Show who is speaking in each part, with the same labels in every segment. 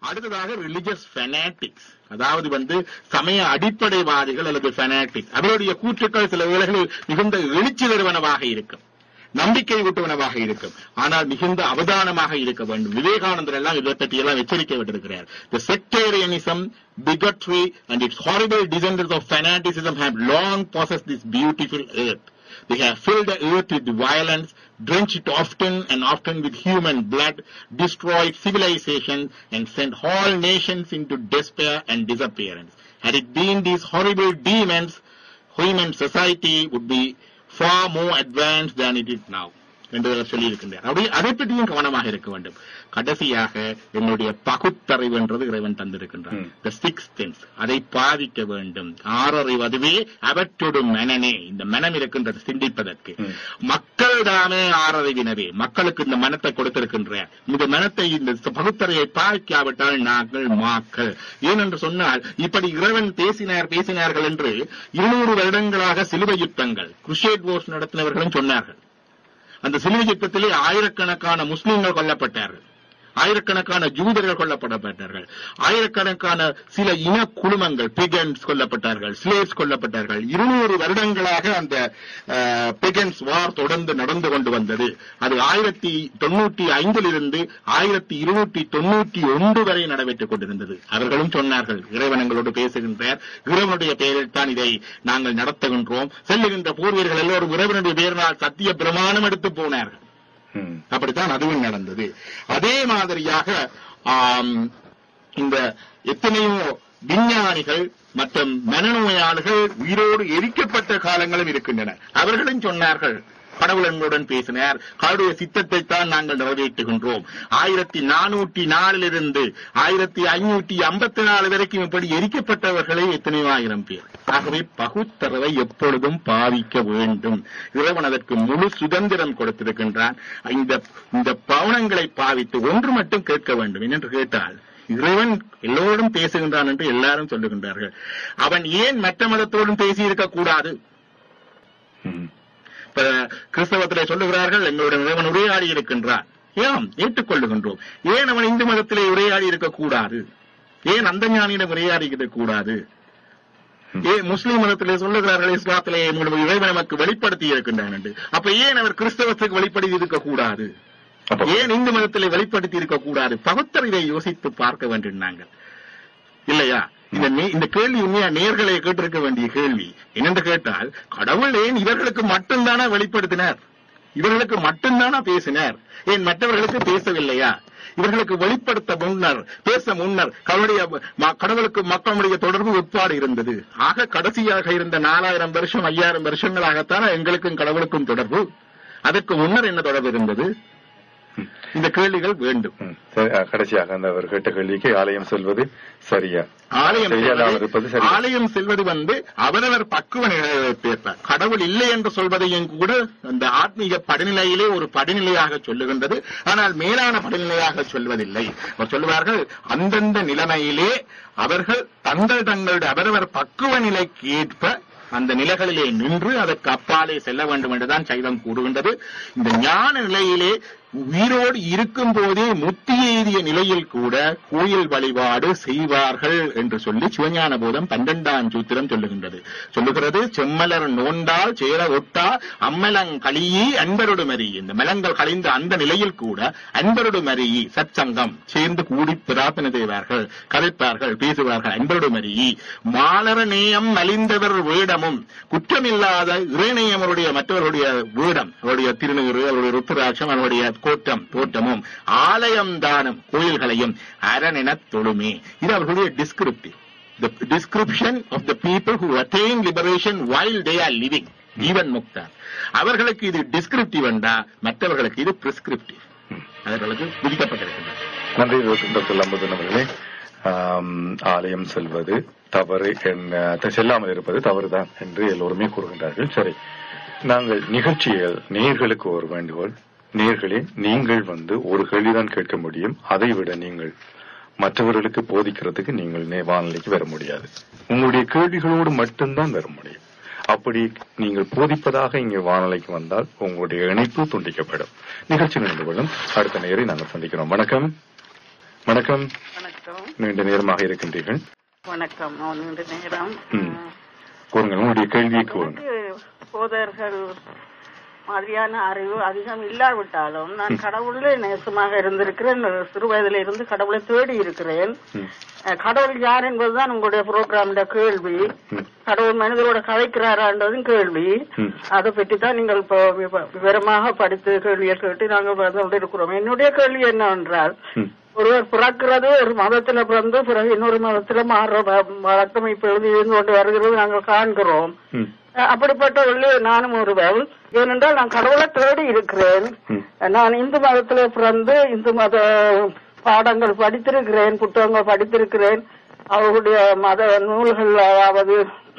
Speaker 1: அடுத்ததாக religious fanatics அதாவது வந்து சமய அடிப்படைவாதிகள் அல்லது ஃபெனாட்டிக்ஸ் அவருடைய கூற்றுக்கள் சில வேளைகளில் மிகுந்த எழுச்சி தருவனவாக இருக்கும் நம்பிக்கை ஊட்டுவனவாக இருக்கும் ஆனால் மிகுந்த அவதானமாக இருக்க வேண்டும் விவேகானந்தர் எல்லாம் இதை பற்றி எல்லாம் எச்சரிக்கை விட்டிருக்கிறார் the sectarianism bigotry and its horrible descendants of fanaticism have long possessed this beautiful earth they have filled the earth with violence drenched it often and often with human blood destroyed civilization and sent whole nations into despair and disappearance had it been these horrible demons human society would be far more advanced than it is now என்று சொல்லியிருக்கின்றார் அப்படி அதை பற்றியும் கவனமாக இருக்க வேண்டும் கடைசியாக என்னுடைய பகுத்தறிவு என்றது இறைவன் தந்திருக்கின்றார்
Speaker 2: ம்.
Speaker 1: த சிக்ஸ் சென்ஸ் அதை பாதிக்க வேண்டும் ஆறறிவு அதுவே அவற்றொடும் மனனே இந்த மனம் இருக்கின்றது சிந்திப்பதற்கு
Speaker 2: ம்.
Speaker 1: மக்கள் தாமே ஆறறிவினவே மக்களுக்கு இந்த மனத்தை கொடுத்திருக்கின்ற இந்த மனத்தை இந்த பகுத்தறிவை பாதிக்காவிட்டால் நாங்கள் மாக்கள் ஏனென்று சொன்னால் இப்படி இறைவன் பேசினார் பேசினார்கள் என்று இருநூறு வருடங்களாக சிலுவை யுத்தங்கள் குருஷேட் போர்ஸ் நடத்தினவர்களும் சொன்னார்கள் அந்த சிலுவை யுத்தத்திலே ஆயிரக்கணக்கான முஸ்லிம்கள் கொல்லப்பட்டார்கள் ஆயிரக்கணக்கான ஜூதர்கள் கொல்லப்படப்பட்டார்கள் ஆயிரக்கணக்கான சில இன குழுமங்கள் பிகன்ஸ் கொல்லப்பட்டார்கள் ஸ்லேவ்ஸ் கொல்லப்பட்டார்கள் இருநூறு வருடங்களாக அந்த பிகன்ஸ் வார் தொடர்ந்து நடந்து கொண்டு வந்தது அது ஆயிரத்தி தொண்ணூற்றி ஐந்திலிருந்து ஆயிரத்தி இருநூற்றி தொண்ணூற்றி ஒன்று வரை நடைபெற்றுக் கொண்டிருந்தது அவர்களும் சொன்னார்கள் இறைவன் எங்களோடு பேசுகின்றார் இறைவனுடைய பெயரில் தான் இதை நாங்கள் நடத்துகின்றோம் செல்லுகின்ற போர்வீர்கள் எல்லோரும் இறைவனுடைய பெயரினால் சத்திய பிரமாணம் எடுத்து போனார்கள்
Speaker 2: ம்.
Speaker 1: அப்படித்தான் அதுவும் நடந்தது அதே மாதிரியாக ஆம், இந்த எத்தனையோ விஞ்ஞானிகள் மற்றும் மனநோயாளிகள் உயிரோடு எரிக்கப்பட்ட காலங்களும் இருக்கின்றன அவர்களும் சொன்னார்கள் கடவுள் எங்களுடன் பேசினார் கடவுளுடைய சித்தத்தை தான் நாங்கள் நிறைவேற்றுகின்றோம் ஆயிரத்தி நானூற்றி நாலிலிருந்து ஆயிரத்தி ஐநூற்றி ஐம்பத்தி நாலு வரைக்கும் இப்படி எரிக்கப்பட்டவர்களே எத்தனையோ ஆயிரம் பேர் ஆகவே பகுத்தறிவை எப்பொழுதும் பாவிக்க வேண்டும் இறைவன் அதற்கு முழு சுதந்திரம் கொடுத்திருக்கின்றான் இந்த இந்த பவனங்களை பாவித்து ஒன்று மட்டும் கேட்க வேண்டும் என்னென்று கேட்டால் இறைவன் எல்லோரும் பேசுகின்றான் என்று எல்லாரும் சொல்லுகின்றார்கள் அவன் ஏன் மற்ற மதத்தோடும் பேசியிருக்க கூடாது
Speaker 2: ம்.
Speaker 1: இப்ப கிறிஸ்தவத்திலே சொல்லுகிறார்கள் எங்களுடன் இறைவன் உரையாடி இருக்கின்றான் ஏன் ஏற்றுக்கொள்ளுகின்றோம் ஏன் அவன் இந்து மதத்திலே உரையாடி இருக்க கூடாது ஏன் அந்த ஞானியிடம் உரையாடி இருக்க கூடாது ஏன் முஸ்லிம் மதத்திலே சொல்லுகிறார்கள் இஸ்லாத்திலே உங்களுக்கு இறைவன் நமக்கு வெளிப்படுத்தி இருக்கின்றான் என்று அப்ப ஏன் அவர் கிறிஸ்தவத்துக்கு வெளிப்படுத்தி இருக்க கூடாது
Speaker 2: அப்ப
Speaker 1: ஏன் இந்து மதத்திலே வெளிப்படுத்தி இருக்க கூடாது பகுத்தறிவை யோசித்து பார்க்க வேண்டும் நாங்கள் இல்லையா இந்த நே- இந்த கேள்வி உண்மையா நேர்களை கேட்டிருக்க வேண்டிய கேள்வி என்னென்று கேட்டால் கடவுள் ஏன் இவர்களுக்கு மட்டும்தானா வெளிப்படுத்தினார் இவர்களுக்கு மட்டும்தானா பேசினார் ஏன் மற்றவர்களுக்கு பேசவில்லையா இவர்களுக்கு வெளிப்படுத்த முன்னர் பேச முன்னர் கடவுளுடைய ம- கடவுளுக்கு மக்களுடைய தொடர்பு ஒப்பாடு இருந்தது ஆக கடைசியாக இருந்த நாலாயிரம் வருஷம் ஐயாயிரம் வருஷங்களாகத்தான் எங்களுக்கும் கடவுளுக்கும் தொடர்பு அதற்கு முன்னர் என்ன தொடர்பு இருந்தது இந்த கேள்விகள் வேண்டும்
Speaker 2: ம். சரி, அஹ், கடைசியாக அந்த அவர் கேட்ட கேள்விக்கு ஆலயம் செல்வது சரியா
Speaker 1: ஆலயம்
Speaker 2: செய்யாதாமல் இருப்பது
Speaker 1: செல்வது-
Speaker 2: சரி.
Speaker 1: ஆலயம் செல்வது வந்து அவரவர் பக்குவ நிலையேற்ற கடவுள் இல்லை என்று சொல்வதையும் கூட அந்த ஆத்மீக படிநிலையிலே ஒரு படிநிலையாக சொல்லுகின்றது ஆனால் மேலான படிநிலையாக சொல்வதில்லை அவர் சொல்லுவார்கள் அந்தந்த நிலைமையிலே அவர்கள் தங்கள் தங்களுடைய அவரவர் பக்குவ நிலைக்கு ஏற்ப அந்த நிலைகளிலே நின்று அதற்கு அப்பாலே செல்ல வேண்டும் என்றுதான் சைவம் கூறுகின்றது இந்த ஞான நிலையிலே உயிரோடு இருக்கும் போதே முத்தி எய்திய நிலையில் கூட கோயில் வழிபாடு செய்வார்கள் என்று சொல்லி சிவஞான போதம் பன்னெண்டாம் சூத்திரம் சொல்லுகின்றது சொல்லுகிறது செம்மலர் நோண்டால் சேர ஒட்டா அம்மலங் களியி அன்பரோடு மறி இந்த மலங்கள் கழிந்த அந்த நிலையில் கூட அன்பரோடு மறி சற்சங்கம் சேர்ந்து கூடி பிரார்த்தனை செய்வார்கள் கதைப்பார்கள் பேசுவார்கள் அன்பரோடு மறி மாலர நேயம் மலிந்தவர் வேடமும் குற்றமில்லாத இறைநேயம் அவருடைய மற்றவர்களுடைய வேடம் அவருடைய திருநீறு அவருடைய ருத்ராட்சம் அவருடைய கோட்டம் தோட்டமும் ஆலயம் தானம் கோயில்களையும் அரணெனத் தொழுமே இது அவர்களுடைய descriptive the description of the people who attain liberation while they are living ஜீவன் முக்தார் அவர்களுக்கு இது டிஸ்கிரிப்டிவ் என்றா மற்றவர்களுக்கு இது பிரிஸ்கிரிப்டிவ் அவர்களுக்கு விதிக்கப்பட்டிருக்கின்றது
Speaker 2: நன்றி டாக்டர் லம்பதன் அவர்களே ஆம், ஆலயம் செல்வது தவறு என்ன செல்லாமல் இருப்பது தவறுதான் என்று எல்லோருமே கூறுகின்றார்கள் சரி நாங்கள் நிகழ்ச்சிகள் நேர்களுக்கு ஒரு வேண்டுகோள் நேர்களே நீங்கள் வந்து ஒரு கேள்விதான் கேட்க முடியும் அதை விட நீங்கள் மற்றவர்களுக்கு போதிக்கிறதுக்கு நீங்கள் நே- வானொலிக்கு வர முடியாது உங்களுடைய கேள்விகளோடு மட்டும்தான் வர முடியும் அப்படி நீங்கள் போதிப்பதாக இங்கே வானொலிக்கு வந்தால் உங்களுடைய இணைப்பு துண்டிக்கப்படும் நிகழ்ச்சி நின்று கொள்ளும் அடுத்த நேரை நாங்கள் சந்திக்கிறோம் வணக்கம் வணக்கம்
Speaker 3: வணக்கம் வணக்கம்
Speaker 2: நீண்ட நேரமாக இருக்கின்றீர்கள்
Speaker 3: வணக்கம் நான் நீண்ட நேரம்
Speaker 2: ம். கூறுங்கள் உங்களுடைய கேள்வியை கூறுங்கள்
Speaker 3: எனக்கு போதர்கள் மாதிரியான அறிவு அதிகம் இல்லாவிட்டாலும் நான் கடவுளே நேசமாக இருந்திருக்கிறேன் சிறு வயதில இருந்து கடவுளை தேடி இருக்கிறேன்
Speaker 2: ம்.
Speaker 3: அஹ், கடவுள் யார் என்பதுதான் உங்களுடைய ப்ரோக்ராம் கேள்வி
Speaker 2: ம்.
Speaker 3: கடவுள் மனிதரோட கதைக்கிறாரான்றதும் கேள்வி
Speaker 2: ம்.
Speaker 3: அதை பற்றி தான் நீங்கள் இப்போ விவ- விவரமாக படித்து கேள்வியை கேட்டு நாங்கள் வந்து கொண்டிருக்கிறோம் என்னுடைய கேள்வி என்னவென்றால்
Speaker 2: ம்.
Speaker 3: ஒருவர் பிறக்கிறது ஒரு மதத்துல பிறந்து பிறகு இன்னொரு மதத்துல மாறுற வ- வழக்கம் இப்பொழுது இருந்து கொண்டு வருகிறது நாங்கள் காண்கிறோம்
Speaker 2: ம்.
Speaker 3: அஹ் அப்படிப்பட்ட உள்ளே நானும் ஒருவன் ஏனென்றால் நான் கடவுளை தேடி இருக்கிறேன்
Speaker 2: ம்.
Speaker 3: நான் இந்து மதத்துல பிறந்து இந்து மத பாடங்கள் படித்திருக்கிறேன் புத்தகங்கள் படித்திருக்கிறேன் அவர்களுடைய மத நூல்கள் அதாவது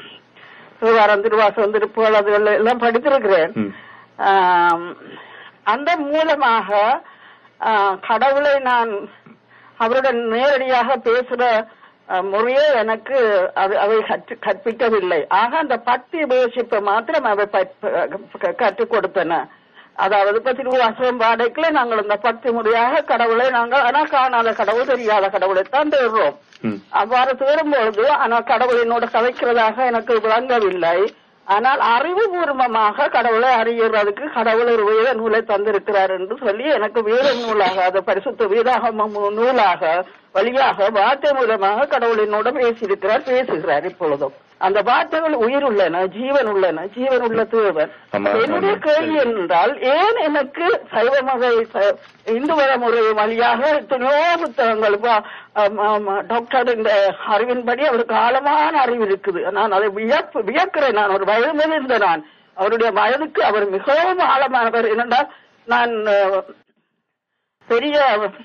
Speaker 3: சிவகாரம் திருவாசகம் திருப்புகள் அதுகள் எல்லாம் படித்திருக்கிறேன்
Speaker 2: ம்.
Speaker 3: ஆம், அந்த மூலமாக ஆ, கடவுளை நான் அவருடன் நேரடியாக பேசுற ஆ, முறையே எனக்கு அது அவை கற்று கற்பிக்கவில்லை ஆக அந்த பக்தி உபயோகிப்பை மாத்திரம் அவை ப- கற்றுக் கொடுத்தன அதாவது இப்ப திருவாசகம் பாடைக்குள்ள நாங்கள் இந்த பக்தி முறையாக கடவுளை நாங்கள் ஆனா காணாத கடவுள் தெரியாத கடவுளைத்தான் தேடுறோம்
Speaker 2: ம்.
Speaker 3: அவ்வாறு தேடும்பொழுது ஆனால் கடவுள் என்னோட கதைக்கிறதாக எனக்கு விளங்கவில்லை ஆனால் அறிவுபூர்வமாக கடவுளை அறியறதுக்கு கடவுள் ஒரு வேத நூலை தந்திருக்கிறார் என்று சொல்லி எனக்கு வேத நூலாக அது பரிசுத்த வேதாகம மு- நூலாக வழியாக வார்த்தை மூலமாக கடவுள் என்னோட பேசியிருக்கிறார் பேசுகிறார் இப்பொழுதும் அந்த வார்த்தைகள் உயிர் உள்ளன ஜீவன் உள்ளன ஜீவன் உள்ள தேவன்
Speaker 2: ஆமா,
Speaker 3: என்னுடைய
Speaker 2: ஆமா.
Speaker 3: கேள்வி என்றால் ஏன் எனக்கு சைவ மத ச- இந்து மத முறை வழியாக எத்தனையோ புத்தகங்கள் இப்ப, ஆம், ஆம், டாக்டர் இந்த அறிவின்படி அவருக்கு ஆழமான அறிவு இருக்குது நான் அதை வியப்பு வியக்கிறேன் நான் ஒரு வயது முதிர்ந்த நான் அவருடைய வயதுக்கு அவர் மிகவும் ஆழமானவர் என்னென்றால் நான் அஹ், பெரிய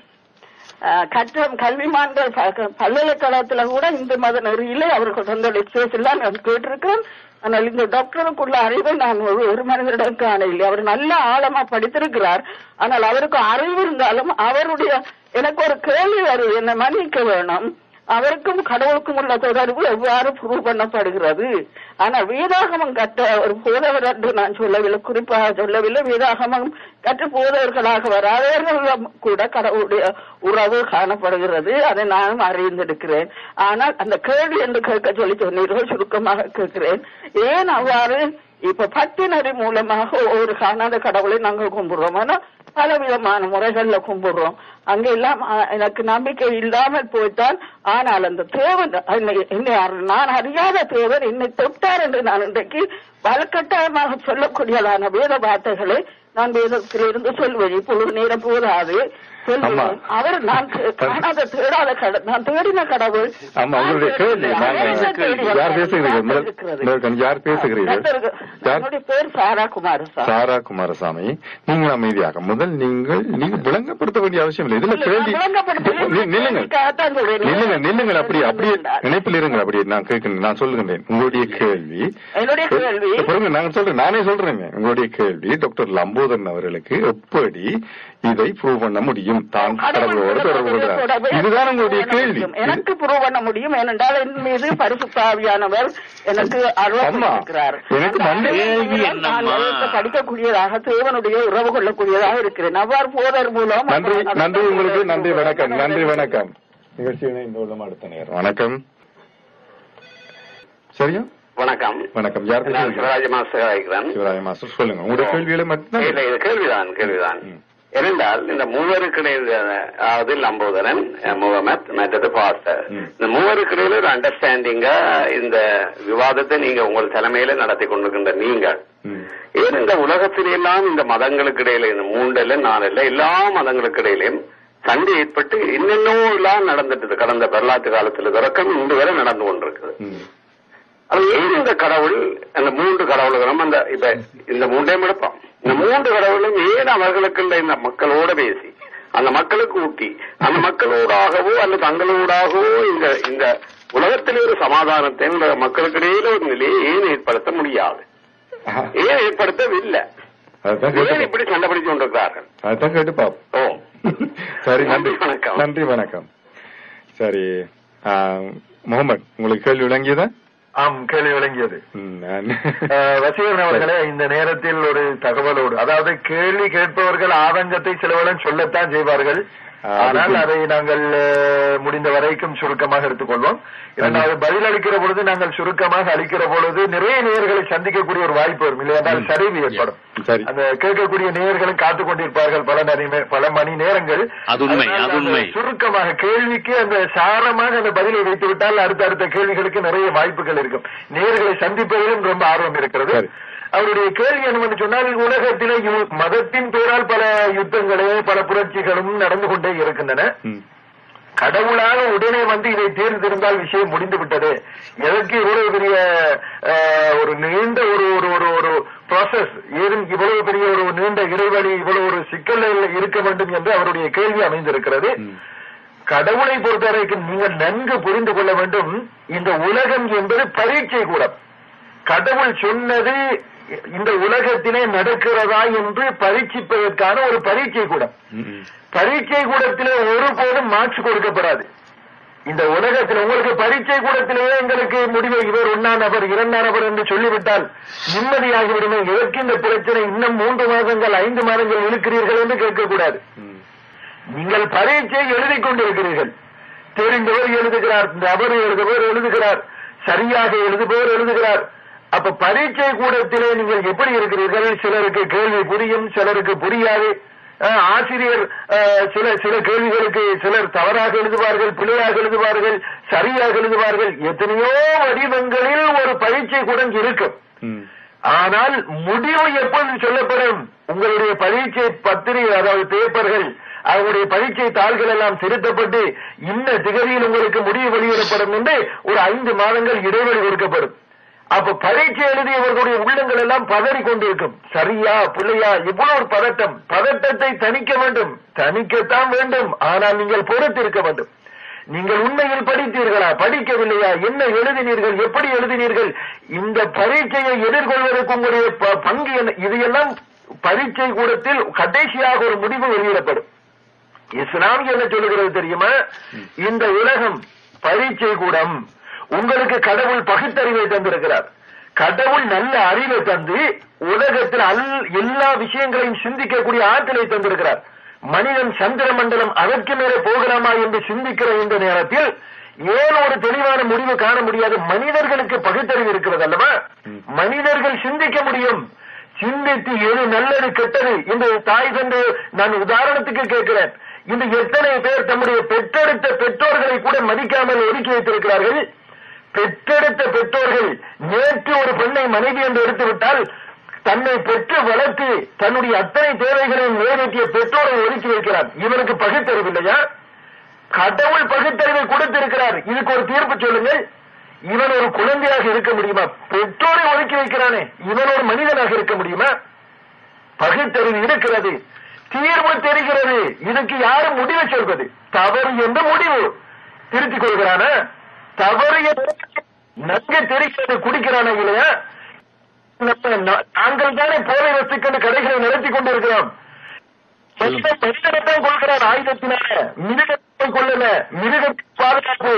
Speaker 3: அஹ், கற்றம் கல்விமான்கள் ப- பல்கலைக்கழகத்துல கூட இந்து மத நெறியிலே அவர்கள் சொந்த லெக்சர்ஸ் எல்லாம் நான் கேட்டிருக்கேன் ஆனால் இந்த டாக்டருக்குள்ள அறிவை நான் ஒரு ஒரு மனிதரிடம் காணவில்லை அவர் நல்ல ஆழமா படித்திருக்கிறார் ஆனால் அவருக்கு அறிவு இருந்தாலும் அவருடைய எனக்கு ஒரு கேள்வி வருது என்னை மன்னிக்க வேணும் அவருக்கும் கடவுளுக்கும் உள்ள தொடர்பு எவ்வாறு ப்ரூவ் பண்ணப்படுகிறது ஆனா வேதாகமம் கற்ற ஒரு போதவர் என்று நான் சொல்லவில்லை குறிப்பாக சொல்லவில்லை வேதாகமம் கற்ற போதவர்களாக வராதவர்கள் கூட கடவுளுடைய உறவு காணப்படுகிறது அதை நானும் அறிந்திருக்கிறேன் ஆனால் அந்த கேள்வி என்று கேட்க சொல்லி சொன்னீர்கள் சுருக்கமாக கேட்கிறேன் ஏன் அவ்வாறு இப்ப பக்தினரி மூலமாக ஒரு காணாத கடவுளை நாங்கள் கும்பிடுறோம் ஆனா பல விதமான முறைகள்ல கும்பிடுறோம் அங்க எல்லாம் ஆ, எனக்கு நம்பிக்கை இல்லாமல் போய்த்தான் ஆனால் அந்த தேவன் என்னை- என்னை அறி- நான் அறியாத தேவன் என்னை தொட்டார் என்று நான் இன்றைக்கு வலுக்கட்டாயமாக சொல்லக்கூடியதான வேத வார்த்தைகளை நான் வேதத்திலிருந்து சொல்வேன் இப்பொழுது நேரம் போதாது சொல்வேன்
Speaker 2: ஆமா.
Speaker 3: அவர் நான் கே- காணாத தேடாத கடவுள் நான் தேடின கடவுள்
Speaker 2: ஆமா உங்களுடைய கேள்வி
Speaker 3: அவர் என்னை தேடி
Speaker 2: நாங்க யார்
Speaker 3: வந்தார்.
Speaker 2: பேசுகிறீர்கள் முதல்
Speaker 3: இருக்கிறது.
Speaker 2: முதல் கண் யார் பேசுகிறீர்கள்
Speaker 3: டாக்டர்,
Speaker 2: யார்
Speaker 3: என்னுடைய பேர் சாரா குமார் சார்
Speaker 2: சாரா குமாரசாமி நீங்கள் அமைதியாக முதல் நீங்கள் நீங்க விளங்கப்படுத்த வேண்டிய அவசியம் இல்லை இதுல கேள்வி நி- நில்லுங்கள் நில்லுங்கள் நில்லுங்கள் அப்படி அப்படியே நினைப்பில் இருங்கள் அப்படியே நான் கேட்கிறேன் நான் சொல்லுகின்றேன் உங்களுடைய கேள்வி
Speaker 3: என்னுடைய கேள்வி
Speaker 2: பொறுங்க நான் சொல்றேன் நானே சொல்றேங்க உங்களுடைய கேள்வி டாக்டர் லம்போதரன் அவர்களுக்கு எப்படி இதை ப்ரூவ் பண்ண முடியும் தான் கடவுளோடு தொடர்பு கொள்கிறார் இதுதான் உங்களுடைய கேள்வி
Speaker 3: எனக்கு ப்ரூவ் பண்ண முடியும் ஏனென்றால் என் மீது பரிசுத்தாவியானவர் எனக்கு அருள்
Speaker 2: அம்மா,
Speaker 3: இருக்கிறார்
Speaker 2: எனக்கு மண்டை-
Speaker 1: கேள்வி என்னம்மா?
Speaker 3: படிக்கக்கூடியதாக தேவனுடைய உறவு கொள்ளக்கூடியதாக இருக்கிறேன் அவ்வாறு போதர் மூலம்
Speaker 2: நன்றி நன்றி உங்களுக்கு நன்றி வணக்கம் நன்றி வணக்கம் நிகழ்ச்சியினை இந்த உள்ளம் அடுத்த நேரம் வணக்கம் சரியா
Speaker 4: வணக்கம்
Speaker 2: வணக்கம் யார்
Speaker 4: நான்
Speaker 2: பேசுறீங்க
Speaker 4: சிவராஜ மாஸ்டர் அழைக்கிறேன்
Speaker 2: சிவராய மாஸ்டர் சொல்லுங்க உங்களுடைய கேள்விகளை மட்டும்
Speaker 4: இல்ல இது கேள்விதான் கேள்விதான்
Speaker 2: ம்.
Speaker 4: ஏனென்றால் இந்த மூவருக்கு இடையில் அதாவது லம்போதரன் அஹ், முகமத் மற்றது பாஸ்டர்
Speaker 2: ம்.
Speaker 4: இந்த மூவருக்கு இடையில ஒரு அண்டர்ஸ்டாண்டிங்கா இந்த விவாதத்தை நீங்க உங்கள் தலைமையில நடத்தி கொண்டிருக்கின்ற நீங்கள்
Speaker 2: ம்.
Speaker 4: ஏன் இந்த உலகத்திலே எல்லாம் இந்த மதங்களுக்கு இடையில இந்த மூண்டல்ல நாலல்ல எல்லா மதங்களுக்கு இடையிலும் சண்டை ஏற்பட்டு என்னென்னோ எல்லாம் நடந்துட்டு கடந்த வரலாற்று காலத்துல தொடக்கம் இன்று வரை நடந்து கொண்டிருக்குது
Speaker 2: ம்.
Speaker 4: அது ஏன் இந்த கடவுள் அந்த மூன்று கடவுள்களும் அந்த இப்ப இந்த மூன்றையும் எடுப்போம் இந்த மூன்று கடவுளும் ஏன் அவர்களுக்கு இந்த மக்களோட பேசி அந்த மக்களுக்கு ஊட்டி அந்த மக்களோடாகவோ அல்லது தங்களோடாகவோ இந்த இந்த உலகத்திலே ஒரு சமாதானத்தை இந்த மக்களுக்கிடையில ஒரு நிலையை ஏன் ஏற்படுத்த முடியாது
Speaker 2: ஆஹா.
Speaker 4: ஏன் ஏற்படுத்தவில்லை
Speaker 2: அதான்
Speaker 4: ஏன்
Speaker 2: கேட்டு
Speaker 4: இப்படி சண்டை பிடிச்சு கொண்டிருக்கிறார்கள்
Speaker 2: அதான் கேட்டு பாப்போம்
Speaker 4: ஓ
Speaker 2: சரி நன்றி
Speaker 4: நன்றி, வணக்கம்.
Speaker 2: நன்றி வணக்கம் சரி ஆ, முகமது உங்களுக்கு கேள்வி விளங்கியதா
Speaker 5: ஆம் கேள்வி விளங்கியது
Speaker 2: ம், நான்
Speaker 5: அஹ், வசீகரன் அவர்களே இந்த நேரத்தில் ஒரு தகவலோடு அதாவது கேள்வி கேட்பவர்கள் ஆதங்கத்தை சிலவளும் சொல்லத்தான் செய்வார்கள் ஆனால் அதை நாங்கள் அஹ், முடிந்த வரைக்கும் சுருக்கமாக எடுத்துக்கொள்வோம் இரண்டாவது பதில் அளிக்கிற பொழுது நாங்கள் சுருக்கமாக அளிக்கிற பொழுது நிறைய நேயர்களை சந்திக்கக்கூடிய ஒரு வாய்ப்பு வரும் இல்லையென்றால் சரிவு ஏற்படும்
Speaker 2: சரி
Speaker 5: அந்த கேட்கக்கூடிய நேயர்களும் காத்துக் கொண்டிருப்பார்கள் பல மணி நே- பல மணி நேரங்கள்
Speaker 6: அது உண்மை,
Speaker 5: அதனால்
Speaker 6: அது
Speaker 5: அந்த
Speaker 6: உண்மை.
Speaker 5: சுருக்கமாக கேள்விக்கு அந்த சாரமாக அந்த பதிலை வைத்து விட்டால் அடுத்த அடுத்த கேள்விகளுக்கு நிறைய வாய்ப்புகள் இருக்கும் நேயர்களை சந்திப்பதிலும் ரொம்ப ஆர்வம் இருக்கிறது
Speaker 2: சரி.
Speaker 5: அவருடைய கேள்வி என்னவென்று சொன்னால் உலகத்திலே யு- மதத்தின் பெயரால் பல யுத்தங்களும் பல புரட்சிகளும் நடந்து கொண்டே இருக்கின்றன
Speaker 2: ம்.
Speaker 5: கடவுளாக உடனே வந்து இதை தேர்ந்தெடுத்தால் விஷயம் முடிந்து விட்டது எதற்கு இவ்வளவு பெரிய அஹ், ஒரு நீண்ட ஒரு ஒரு ஒரு ஒரு ப்ராசஸ் ஏதும் இவ்வளவு பெரிய ஒரு நீண்ட இடைவெளி இவ்வளவு ஒரு சிக்கல் இருக்க வேண்டும் என்று அவருடைய கேள்வி அமைந்திருக்கிறது
Speaker 2: ம்.
Speaker 5: கடவுளை பொறுத்தவரைக்கும் நீங்கள் நன்கு புரிந்து கொள்ள வேண்டும் இந்த உலகம் என்பது பரீட்சை கூடம் கடவுள் சொன்னது இந்த உலகத்திலே நடக்கிறதா என்று பரீட்சிப்பதற்கான ஒரு பரீட்சை கூடம்
Speaker 2: ம், ம்.
Speaker 5: பரீட்சை கூடத்திலே ஒருபோதும் மார்க்ஸ் கொடுக்கப்படாது இந்த உலகத்தில் உங்களுக்கு பரீட்சை கூடத்திலேயே எங்களுக்கு முடிவை இவர் ஒன்னாம் நபர் இரண்டாம் நபர் என்று சொல்லிவிட்டால் நிம்மதியாகிவிடுமே எதற்கு இந்த பிரச்சனை இன்னும் மூன்று மாதங்கள் ஐந்து மாதங்கள் இழுக்கிறீர்கள் என்று கேட்கக்கூடாது
Speaker 2: ம்.
Speaker 5: நீங்கள் பரீட்சை எழுதிக் கொண்டிருக்கிறீர்கள் தெரிந்தவர் எழுதுகிறார் நபர் எழுதுபவர் எழுதுகிறார் சரியாக எழுதுபவர் எழுதுகிறார் அப்ப பரீட்சை கூடத்திலே நீங்கள் எப்படி இருக்கிறீர்கள் சிலருக்கு கேள்வி புரியும் சிலருக்கு புரியாது அஹ், ஆசிரியர் அஹ், சில சில கேள்விகளுக்கு சிலர் தவறாக எழுதுவார்கள் பிழையாக எழுதுவார்கள் சரியாக எழுதுவார்கள் எத்தனையோ வடிவங்களில் ஒரு பரீட்சை கூடம் இருக்கும்
Speaker 2: ம்.
Speaker 5: ஆனால் முடிவு எப்போது சொல்லப்படும் உங்களுடைய பரீட்சை பத்திரிகை அதாவது பேப்பர்கள் அவங்களுடைய பரீட்சை தாள்கள் எல்லாம் திருத்தப்பட்டு இன்ன திகதியில் உங்களுக்கு முடிவு வெளியிடப்படும் என்று ஒரு ஐந்து மாதங்கள் இடைவெளி கொடுக்கப்படும் அப்ப பரீட்சை எழுதியவர்களுடைய உள்ளங்கள் எல்லாம் பதறி கொண்டிருக்கும் சரியா பிள்ளையா இவ்வளவு ஒரு பதட்டம் பதட்டத்தை தணிக்க வேண்டும் தணிக்கத்தான் வேண்டும் ஆனால் நீங்கள் பொறுத்திருக்க வேண்டும் நீங்கள் உண்மையில் படித்தீர்களா படிக்கவில்லையா என்ன எழுதினீர்கள் எப்படி எழுதினீர்கள் இந்த பரீட்சையை எதிர்கொள்வதற்கு உங்களுடைய ப- பங்கு என்ன இதையெல்லாம் பரீட்சை கூடத்தில் கடைசியாக ஒரு முடிவு வெளியிடப்படும் இஸ்லாம் என்ன சொல்லுகிறது தெரியுமா இந்த உலகம் பரீட்சை கூடம் உங்களுக்கு கடவுள் பகுத்தறிவை தந்திருக்கிறார் கடவுள் நல்ல அறிவை தந்து உலகத்தில் அல்- எல்லா விஷயங்களையும் சிந்திக்கக்கூடிய ஆற்றலை தந்திருக்கிறார் மனிதன் சந்திர மண்டலம் அதற்கு மேலே போகலாமா என்று சிந்திக்கிற இந்த நேரத்தில் ஏன் ஒரு தெளிவான முடிவு காண முடியாது மனிதர்களுக்கு பகுத்தறிவு இருக்கிறது அல்லவா மனிதர்கள் சிந்திக்க முடியும் சிந்தித்து எது நல்லது கெட்டது இந்த தாய் தந்தை நான் உதாரணத்துக்கு கேட்கிறேன் இந்த எத்தனை பேர் தம்முடைய பெற்றெடுத்த பெற்றோர்களை கூட மதிக்காமல் ஒதுக்கி வைத்திருக்கிறார்கள் பெற்றெடுத்த பெற்றோர்கள் நேற்று ஒரு பெண்ணை மனைவி என்று எடுத்துவிட்டால் தன்னை பெற்று வளர்த்து தன்னுடைய அத்தனை தேவைகளையும் நிறைவேற்றிய பெற்றோரை ஒதுக்கி வைக்கிறார் இவனுக்கு பகுத்தறிவில்லையா கடவுள் பகுத்தறிவை கொடுத்திருக்கிறார் இதுக்கு ஒரு தீர்ப்பு சொல்லுங்கள் இவன் ஒரு குழந்தையாக இருக்க முடியுமா பெற்றோரை ஒதுக்கி வைக்கிறானே இவன் ஒரு மனிதனாக இருக்க முடியுமா பகுத்தறிவு இருக்கிறது தீர்வு தெரிகிறது இதுக்கு யாரும் முடிவு சொல்வது தவறு என்று முடிவு திருத்திக் கொள்கிறானா தவறு என்று நன்கு தெரிகிறது குடிக்கிறானா இல்லையா நம்ம நா- நாங்கள் தானே போதை வஸ்துக்கள் கடைகளை நடத்தி கொண்டிருக்கிறோம் மனிதன் மனிதனைத்தான் கொள்கிறார் ஆயுதத்தினால மிருகத்தை கொள்ளல மிருகத்தின் பாதுகாப்பு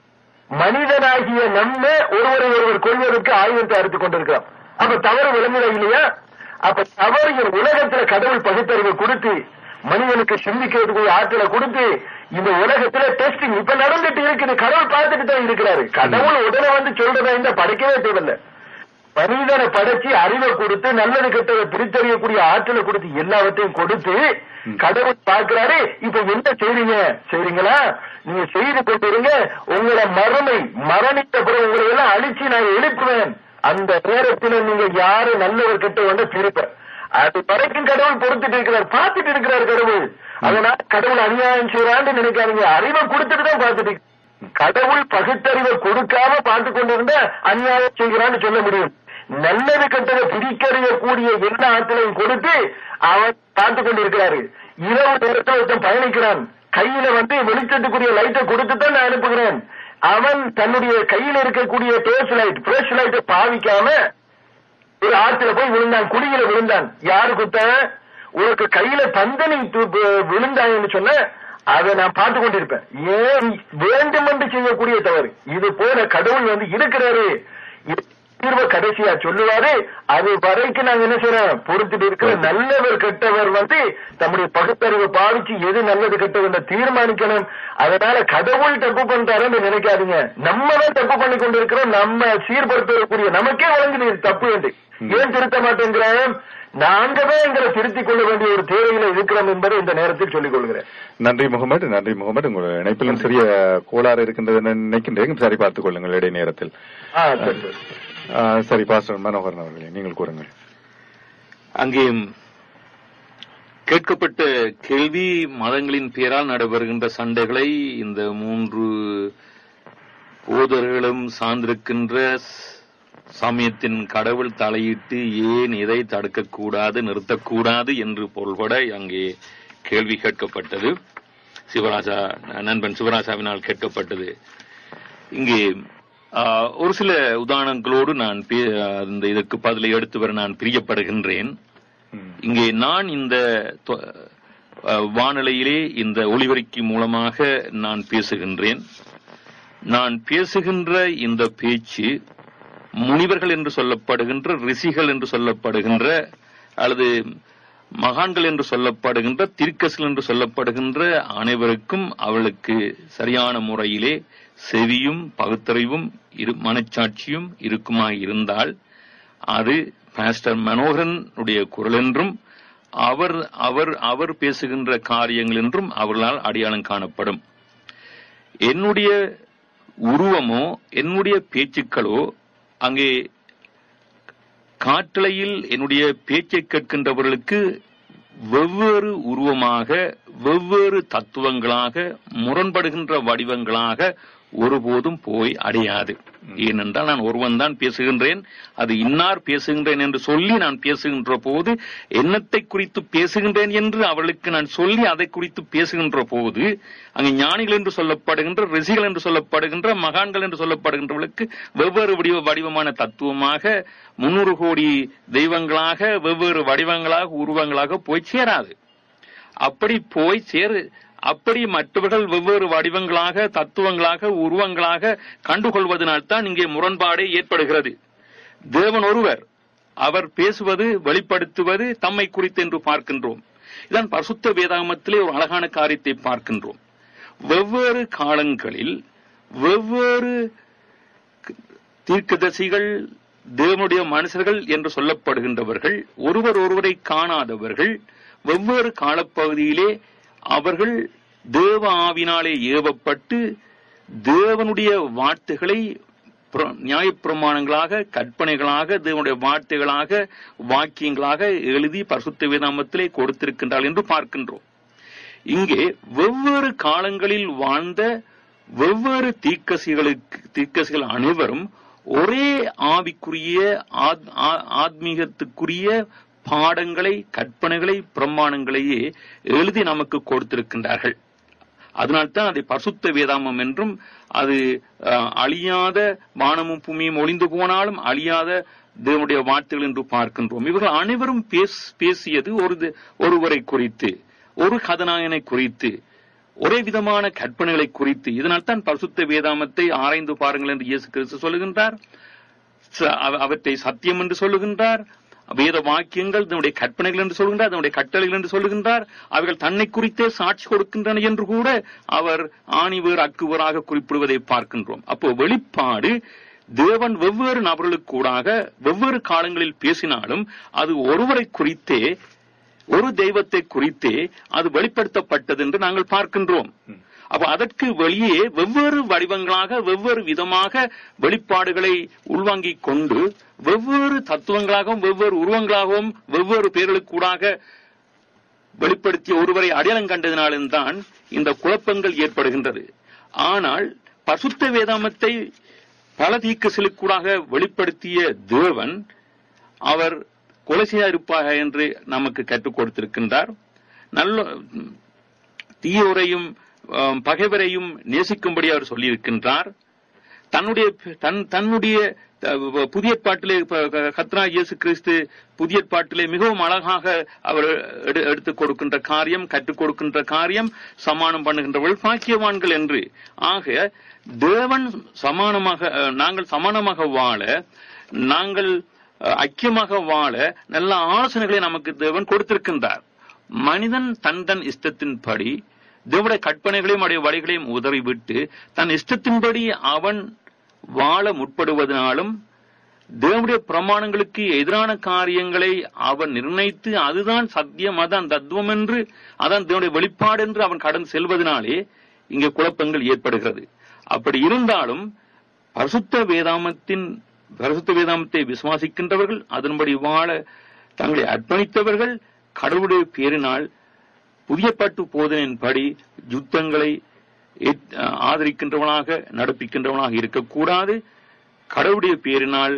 Speaker 5: மனிதனாகிய நம்ம ஒருவரை ஒருவர் கொள்வதற்கு ஆயுதத்தை அறுத்துக் கொண்டிருக்கிறோம் அப்ப தவறு விளங்குதா இல்லையா அப்ப தவறு என் உலகத்துல கடவுள் பகுத்தறிவை கொடுத்து மனிதனுக்கு சிந்திக்கிறதுக்கு ஆற்றலை கொடுத்து இந்த உலகத்துல டெஸ்டிங் இப்ப நடந்துட்டு இருக்குது கடவுள் பார்த்துட்டு தான் இருக்கிறாரு கடவுள் உடனே வந்து சொல்றதா இந்த படைக்கவே தேவையில்லை மனிதனை படைச்சு அறிவை கொடுத்து நல்லது கெட்டதை பிரித்தறியக்கூடிய ஆற்றலை கொடுத்து எல்லாவற்றையும் கொடுத்து கடவுள் பார்க்கிறாரு இப்ப என்ன செய்றீங்க செய்றீங்களா நீங்க செய்து கொண்டிருங்க உங்களை மறுமை மரணித்த பிறகு உங்களை எல்லாம் அழிச்சு நான் எழுப்புவேன் அந்த நேரத்தில் நீங்க யாரு நல்லவர் கெட்ட வேண்ட பிரிப்ப அது வரைக்கும் கடவுள் பொறுத்துட்டு இருக்கிறார் பார்த்துட்டு இருக்கிறார் கடவுள் அதனால கடவுள் அநியாயம் செய்யறான்னு நினைக்காதீங்க அறிவை கொடுத்துட்டு தான் பார்த்துட்டு இருக்கு. கடவுள் பகுத்தறிவை கொடுக்காம பார்த்து கொண்டிருந்த அநியாயம் செய்கிறான்னு சொல்ல முடியும் நல்லது கெட்டதை பிரிக்கறியக்கூடிய எல்லா ஆற்றலையும் கொடுத்து அவன் பார்த்து கொண்டிருக்கிறாரு இரவு நேரத்தில் ஒருத்தன் பயணிக்கிறான் கையில வந்து வெளிச்சத்துக்குரிய லைட்டை கொடுத்து தான் நான் அனுப்புகிறேன் அவன் தன்னுடைய கையில இருக்கக்கூடிய டோர்ச் லைட் பிரஷ் லைட்டை பாவிக்காம ஒரு ஆத்துல போய் விழுந்தான் குழியில விழுந்தான் யாரு குத்த உனக்கு கையில தந்தனை விழுந்தாங்கன்னு சொன்ன அதை நான் பார்த்து கொண்டிருப்பேன் ஏன் வேண்டுமென்று செய்யக்கூடிய தவறு இது போல கடவுள் வந்து இருக்கிறாரு இது தீர்வை கடைசியா சொல்லுவாரு அது வரைக்கும் நாங்க என்ன செய்யறோம் பொறுத்துட்டு இருக்கிற நல்லவர் கெட்டவர் வந்து தம்முடைய பகுத்தறிவை பாவிச்சு எது நல்லது கெட்டதுன்னு தீர்மானிக்கணும் அதனால கடவுள் தப்பு பண்றாருன்னு நினைக்காதீங்க நம்ம தான் தப்பு பண்ணி கொண்டு இருக்கிறோம் நம்ம சீர்படுத்தக்கூடிய நமக்கே வழங்குது இது தப்பு என்று ஏன் திருத்த மாட்டேங்கிறோம் நாங்க தான் எங்களை திருத்திக் கொள்ள வேண்டிய ஒரு தேவையில இருக்கிறோம் என்பதை இந்த நேரத்தில் சொல்லிக் கொள்கிறேன்
Speaker 2: நன்றி முகமது நன்றி முகமது உங்கள் இணைப்பிலும் சிறிய கோளாறு இருக்கின்றது நினைக்கின்றேன் சரி பார்த்துக் கொள்ளுங்கள் இடை நேரத்தில்
Speaker 5: ஆ, சரி, சரி.
Speaker 2: ஆ, சரி பாஸ்டர் மனோகரன் அவர்களே நீங்கள் கூறுங்கள்
Speaker 6: அங்கே கேட்கப்பட்ட கேள்வி மதங்களின் பெயரால் நடைபெறுகின்ற சண்டைகளை இந்த மூன்று போதர்களும் சார்ந்திருக்கின்ற சமயத்தின் கடவுள் தலையிட்டு ஏன் இதை தடுக்கக்கூடாது நிறுத்தக்கூடாது என்று பொருள்பட அங்கே கேள்வி கேட்கப்பட்டது சிவராஜா நண்பன் சிவராஜாவினால் கேட்கப்பட்டது இங்கே ஆ, ஒரு சில உதாரணங்களோடு நான் பே- இந்த இதற்கு பதிலை எடுத்து வர நான் பிரியப்படுகின்றேன்
Speaker 2: ம்.
Speaker 6: இங்கே நான் இந்த தொ- அஹ், வானிலையிலே இந்த ஒளிவரிக்கை மூலமாக நான் பேசுகின்றேன் நான் பேசுகின்ற இந்த பேச்சு முனிவர்கள் என்று சொல்லப்படுகின்ற ரிஷிகள் என்று சொல்லப்படுகின்ற அல்லது மகான்கள் என்று சொல்லப்படுகின்ற திருக்கசல் என்று சொல்லப்படுகின்ற அனைவருக்கும் அவளுக்கு சரியான முறையிலே செவியும் பகுத்தறிவும் இரு மனச்சாட்சியும் இருக்குமா இருந்தால் அது பாஸ்டர் மனோகரன் உடைய குரல் என்றும் அவர் அவர் அவர் பேசுகின்ற காரியங்கள் என்றும் அவர்களால் அடையாளம் காணப்படும் என்னுடைய உருவமோ என்னுடைய பேச்சுக்களோ அங்கே காற்றலையில் என்னுடைய பேச்சை கேட்கின்றவர்களுக்கு வெவ்வேறு உருவமாக வெவ்வேறு தத்துவங்களாக முரண்படுகின்ற வடிவங்களாக ஒருபோதும் போய் அடையாது ஏனென்றால் நான் ஒருவன் தான் பேசுகின்றேன் அது இன்னார் பேசுகின்றேன் என்று சொல்லி நான் பேசுகின்ற போது என்னத்தை குறித்து பேசுகின்றேன் என்று அவர்களுக்கு நான் சொல்லி அதை குறித்து பேசுகின்ற போது அங்கு ஞானிகள் என்று சொல்லப்படுகின்ற ரிஷிகள் என்று சொல்லப்படுகின்ற மகான்கள் என்று சொல்லப்படுகின்றவர்களுக்கு வெவ்வேறு வடிவ வடிவமான தத்துவமாக முன்னூறு கோடி தெய்வங்களாக வெவ்வேறு வடிவங்களாக உருவங்களாக போய் சேராது அப்படி போய் சேரு அப்படி மற்றவர்கள் வெவ்வேறு வடிவங்களாக தத்துவங்களாக உருவங்களாக கண்டுகொள்வதனால்தான் இங்கே முரண்பாடே ஏற்படுகிறது தேவன் ஒருவர் அவர் பேசுவது வெளிப்படுத்துவது தம்மை குறித்து என்று பார்க்கின்றோம் இதான் பரிசுத்த வேதாகமத்திலே ஒரு அழகான காரியத்தை பார்க்கின்றோம் வெவ்வேறு காலங்களில் வெவ்வேறு தீர்க்கதரிசிகள் தேவனுடைய மனுஷர்கள் என்று சொல்லப்படுகின்றவர்கள் ஒருவர் ஒருவரை காணாதவர்கள் வெவ்வேறு காலப்பகுதியிலே அவர்கள் தேவ ஆவினாலே ஏவப்பட்டு தேவனுடைய வார்த்தைகளை பிர- நியாயப்பிரமாணங்களாக கற்பனைகளாக தேவனுடைய வார்த்தைகளாக வாக்கியங்களாக எழுதி பரிசுத்த வேதாமத்திலே கொடுத்திருக்கின்றார்கள் என்று பார்க்கின்றோம் இங்கே வெவ்வேறு காலங்களில் வாழ்ந்த வெவ்வேறு தீக்கசிகளுக்கு தீக்கசிகள் அனைவரும் ஒரே ஆவிக்குரிய ஆத்- ஆ- ஆத்மீகத்துக்குரிய பாடங்களை கற்பனைகளை பிரமாணங்களையே எழுதி நமக்கு கொடுத்திருக்கின்றார்கள் அதனால்தான் அதை பசுத்த வேதாமம் என்றும் அது அஹ், அழியாத வானமும் பூமியும் ஒளிந்து போனாலும் அழியாத தேவனுடைய வார்த்தைகள் என்று பார்க்கின்றோம் இவர்கள் அனைவரும் பேஸ்- பேசியது ஒரு தி- ஒருவரை குறித்து ஒரு கதநாயனை குறித்து ஒரே விதமான கற்பனைகளை குறித்து இதனால்தான் பரிசுத்த வேதாமத்தை ஆராய்ந்து பாருங்கள் என்று இயேசு கிறிஸ்து சொல்லுகின்றார் ச- அவ- அவற்றை சத்தியம் என்று சொல்லுகின்றார் வேத வாக்கியங்கள் தன்னுடைய கற்பனைகள் என்று சொல்கின்றார் தன்னுடைய கட்டளைகள் என்று சொல்லுகின்றார் அவைகள் தன்னை குறித்தே சாட்சி கொடுக்கின்றன என்று கூட அவர் ஆணிவேர் அக்குவராக குறிப்பிடுவதை பார்க்கின்றோம் அப்போ வெளிப்பாடு தேவன் வெவ்வேறு நபர்களுக்கூடாக வெவ்வேறு காலங்களில் பேசினாலும் அது ஒருவரை குறித்தே ஒரு தெய்வத்தை குறித்தே அது வெளிப்படுத்தப்பட்டது என்று நாங்கள் பார்க்கின்றோம் அப்ப அதற்கு வெளியே வெவ்வேறு வடிவங்களாக வெவ்வேறு விதமாக வெளிப்பாடுகளை உள்வாங்கிக் கொண்டு வெவ்வேறு தத்துவங்களாகவும் வெவ்வேறு உருவங்களாகவும் வெவ்வேறு பேர்களுக்கூடாக வெளிப்படுத்திய ஒருவரை அடையாளம் கண்டதினாலும் தான் இந்த குழப்பங்கள் ஏற்படுகின்றது ஆனால் பசுத்த வேதாமத்தை பல தீக்கசிலுக்கூடாக வெளிப்படுத்திய தேவன் அவர் கொலைசையா இருப்பாக என்று நமக்கு கற்றுக் கொடுத்திருக்கின்றார் நல்ல தீயோரையும் ஆம், பகைவரையும் நேசிக்கும்படி அவர் சொல்லியிருக்கின்றார் தன்னுடைய தன் தன்னுடைய அஹ், புதிய பாட்டிலே கத்ரா இயேசு கிறிஸ்து புதிய பாட்டிலே மிகவும் அழகாக அவர் எடு- எடுத்துக் கொடுக்கின்ற காரியம் கற்றுக் கொடுக்கின்ற காரியம் சமானம் பண்ணுகின்றவர்கள் பாக்கியவான்கள் என்று ஆக தேவன் சமானமாக அஹ், நாங்கள் சமானமாக வாழ நாங்கள் அஹ், ஐக்கியமாக வாழ நல்ல ஆலோசனைகளை நமக்கு தேவன் கொடுத்திருக்கின்றார் மனிதன் தன் தன் இஷ்டத்தின்படி தேவனுடைய கற்பனைகளையும் அவருடைய வழிகளையும் உதறிவிட்டு தன் இஷ்டத்தின்படி அவன் வாழ முற்படுவதனாலும் தேவனுடைய பிரமாணங்களுக்கு எதிரான காரியங்களை அவன் நிர்ணயித்து அதுதான் சத்தியம் அதான் தத்துவம் என்று அதான் தேவனுடைய வெளிப்பாடு என்று அவன் கடந்து செல்வதனாலே இங்கே குழப்பங்கள் ஏற்படுகிறது அப்படி இருந்தாலும் பரிசுத்த வேதாமத்தின் பரிசுத்த வேதாமத்தை விசுவாசிக்கின்றவர்கள் அதன்படி வாழ தங்களை அர்ப்பணித்தவர்கள் கடவுளுடைய பேரினால் புதிய பட்டு போதனையின்படி யுத்தங்களை ஏற்- ஆதரிக்கின்றவனாக நடப்பிக்கின்றவனாக இருக்கக்கூடாது கடவுளுடைய பேரினால்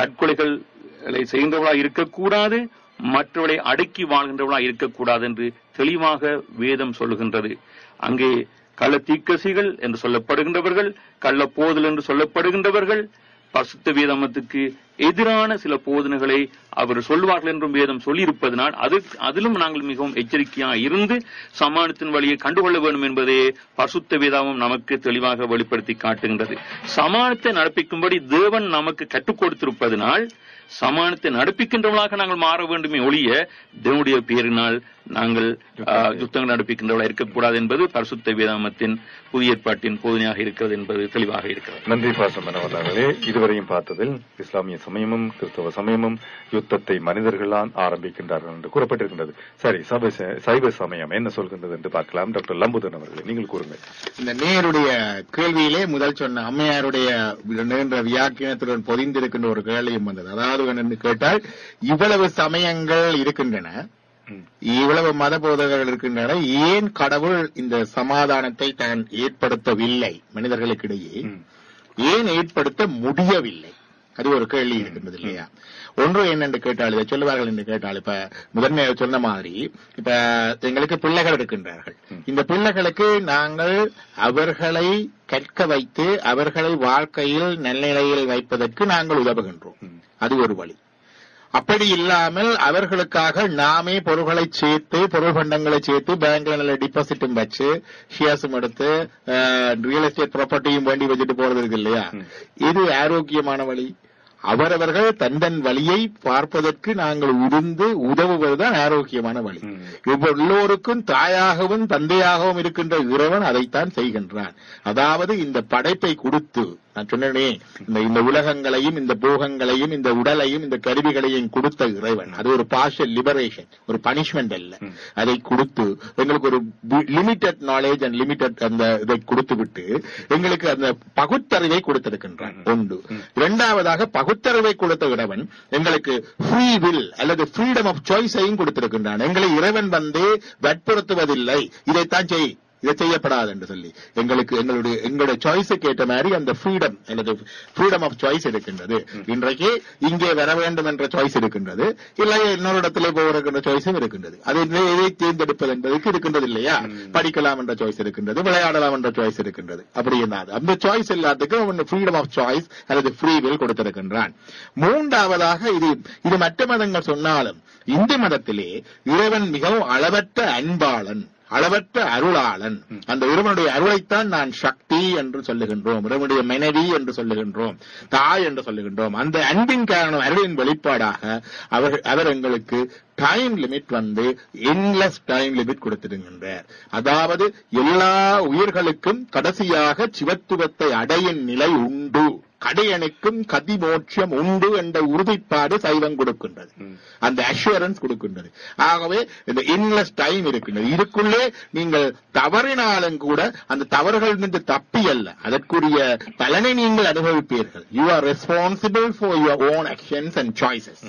Speaker 6: தற்கொலைகளை செய்கின்றவர்களாக இருக்கக்கூடாது மற்றவர்களை அடக்கி வாழ்கின்றவர்களாக இருக்கக்கூடாது என்று தெளிவாக வேதம் சொல்லுகின்றது அங்கே கள்ள தீக்கசிகள் என்று சொல்லப்படுகின்றவர்கள் கள்ள போதல் என்று சொல்லப்படுகின்றவர்கள் பசுத்த வேதமத்துக்கு எதிரான சில போதனைகளை அவர் சொல்வார்கள் என்றும் வேதம் சொல்லியிருப்பதனால் அது அதிலும் நாங்கள் மிகவும் எச்சரிக்கையாக இருந்து சமானத்தின் வழியை கண்டுகொள்ள வேண்டும் என்பதே பசுத்த வேதாமம் நமக்கு தெளிவாக வெளிப்படுத்தி காட்டுகின்றது சமானத்தை நடப்பிக்கும்படி தேவன் நமக்கு கற்றுக் கொடுத்திருப்பதனால் சமானத்தை நடப்பிக்கின்றவர்களாக நாங்கள் மாற வேண்டுமே ஒழிய தேவனுடைய பேரினால் நாங்கள் ஆ, யுத்தங்கள் நடப்பிக்கின்றவர்களாக இருக்கக்கூடாது என்பது பரிசுத்த வேதாமத்தின் புதிய ஏற்பாட்டின் போதனையாக இருக்கிறது என்பது தெளிவாக இருக்கிறது
Speaker 2: நன்றி பாசம் அவர்களே இதுவரையும் பார்த்ததில் இஸ்லாமிய சமயமும் கிறிஸ்தவ சமயமும் யுத்தத்தை மனிதர்களால் ஆரம்பிக்கின்றார்கள் என்று கூறப்பட்டிருக்கின்றது சரி சபை ச- சைவ சமயம் என்ன சொல்கின்றது என்று பார்க்கலாம் டாக்டர் லம்புதன் அவர்களே நீங்கள் கூறுங்கள்
Speaker 1: இந்த நேருடைய கேள்வியிலே முதல் சொன்ன அம்மையாருடைய நீண்ட வியாக்கியத்துடன் பொதிந்திருக்கின்ற ஒரு கேள்வியும் வந்தது அதாவது என்னன்னு கேட்டால் இவ்வளவு சமயங்கள் இருக்கின்றன
Speaker 2: ம்.
Speaker 1: இவ்வளவு மத போதகர்கள் இருக்கின்றன ஏன் கடவுள் இந்த சமாதானத்தை தான் ஏற்படுத்தவில்லை மனிதர்களுக்கிடையே
Speaker 2: ம்.
Speaker 1: ஏன் ஏற்படுத்த முடியவில்லை அது ஒரு கேள்வி இருக்கின்றது இல்லையா ஒன்று என்னென்று கேட்டால் இதை சொல்லுவார்கள் என்று கேட்டால் இப்ப முதன்மை சொன்ன மாதிரி இப்ப எங்களுக்கு பிள்ளைகள் இருக்கின்றார்கள் இந்த பிள்ளைகளுக்கு நாங்கள் அவர்களை கற்க வைத்து அவர்களை வாழ்க்கையில் நல்நிலையில் வைப்பதற்கு நாங்கள் உதவுகின்றோம் அது ஒரு வழி அப்படி இல்லாமல் அவர்களுக்காக நாமே பொருள்களை சேர்த்து பொருள் பண்டங்களை சேர்த்து பேங்க்ல நல்ல டிபாசிட்டும் வச்சு ஷேர்ஸும் எடுத்து ரியல் எஸ்டேட் ப்ராப்பர்ட்டியும் வேண்டி வச்சுட்டு போறது இருக்கு இல்லையா இது ஆரோக்கியமான வழி அவரவர்கள் தந்தன் வழியை பார்ப்பதற்கு நாங்கள் உருந்து உதவுவதுதான் ஆரோக்கியமான வழி
Speaker 2: ம்.
Speaker 1: இப்ப எல்லோருக்கும் தாயாகவும் தந்தையாகவும் இருக்கின்ற இறைவன் அதைத்தான் செய்கின்றான் அதாவது இந்த படைப்பை கொடுத்து நான் சொன்னேனே இந்த இந்த உலகங்களையும் இந்த போகங்களையும் இந்த உடலையும் இந்த கருவிகளையும் கொடுத்த இறைவன் அது ஒரு பார்ஷல் லிபரேஷன் ஒரு பனிஷ்மெண்ட் அல்ல அதை கொடுத்து எங்களுக்கு ஒரு லிமிட்டட் நாலேஜ் அண்ட் லிமிட்டட் அந்த இதை கொடுத்து விட்டு எங்களுக்கு அந்த பகுத்தறிவை கொடுத்திருக்கின்றான் ஒன்று இரண்டாவதாக பகுத்தறிவை கொடுத்த இறைவன் எங்களுக்கு ஃப்ரீ வில் அல்லது ஃப்ரீடம் ஆஃப் சாய்ஸையும் கொடுத்திருக்கின்றான் எங்களை இறைவன் வந்து வற்புறுத்துவதில்லை இதைத்தான் செய் இதை செய்யப்படாது என்று சொல்லி எங்களுக்கு எங்களுடைய எங்களுடைய சாய்ஸுக்கு ஏற்ற மாதிரி அந்த ஃப்ரீடம் அல்லது ஃப்ரீடம் ஆஃப் சாய்ஸ் இருக்கின்றது இன்றைக்கு இங்கே வர வேண்டும் என்ற சாய்ஸ் இருக்கின்றது இல்லை இன்னொரு இடத்துல போகிற சாய்ஸும் இருக்கின்றது அது எதை- எதை தேர்ந்தெடுப்பது என்பதற்கு இருக்கின்றது இல்லையா படிக்கலாம் என்ற சாய்ஸ் இருக்கின்றது விளையாடலாம் என்ற சாய்ஸ் இருக்கின்றது அப்படி இல்லாது அந்த சாய்ஸ் எல்லாத்துக்கும் அவன் ஃப்ரீடம் ஆஃப் சாய்ஸ் அல்லது ஃப்ரீ வில் கொடுத்திருக்கின்றான் மூன்றாவதாக இது இது மற்ற மதங்கள் சொன்னாலும் இந்து மதத்திலே இறைவன் மிகவும் அளவற்ற அன்பாளன் அளவற்ற அருளாளன் அந்த இறைவனுடைய அருளைத்தான் நான் சக்தி என்று சொல்லுகின்றோம் இறைவனுடைய மனைவி என்று சொல்லுகின்றோம் தாய் என்று சொல்லுகின்றோம் அந்த அன்பின் காரணம் அருளின் வெளிப்பாடாக அவர் அவர் எங்களுக்கு டைம் லிமிட் வந்து என்லெஸ் டைம் லிமிட் கொடுத்திருக்கின்றார் அதாவது எல்லா உயிர்களுக்கும் கடைசியாக சிவத்துவத்தை அடையும் நிலை உண்டு கடையணைக்கும் கதிமோட்சம் உண்டு என்ற உறுதிப்பாடு சைவம் கொடுக்கின்றது அந்த அஷூரன்ஸ் கொடுக்கின்றது ஆகவே இந்த இன்லெஸ் டைம் இருக்கின்றது இதுக்குள்ளே நீங்கள் தவறினாலும் கூட அந்த தவறுகள் நின்று தப்பி அல்ல அதற்குரிய பலனை நீங்கள் அனுபவிப்பீர்கள் you are responsible for your own actions and choices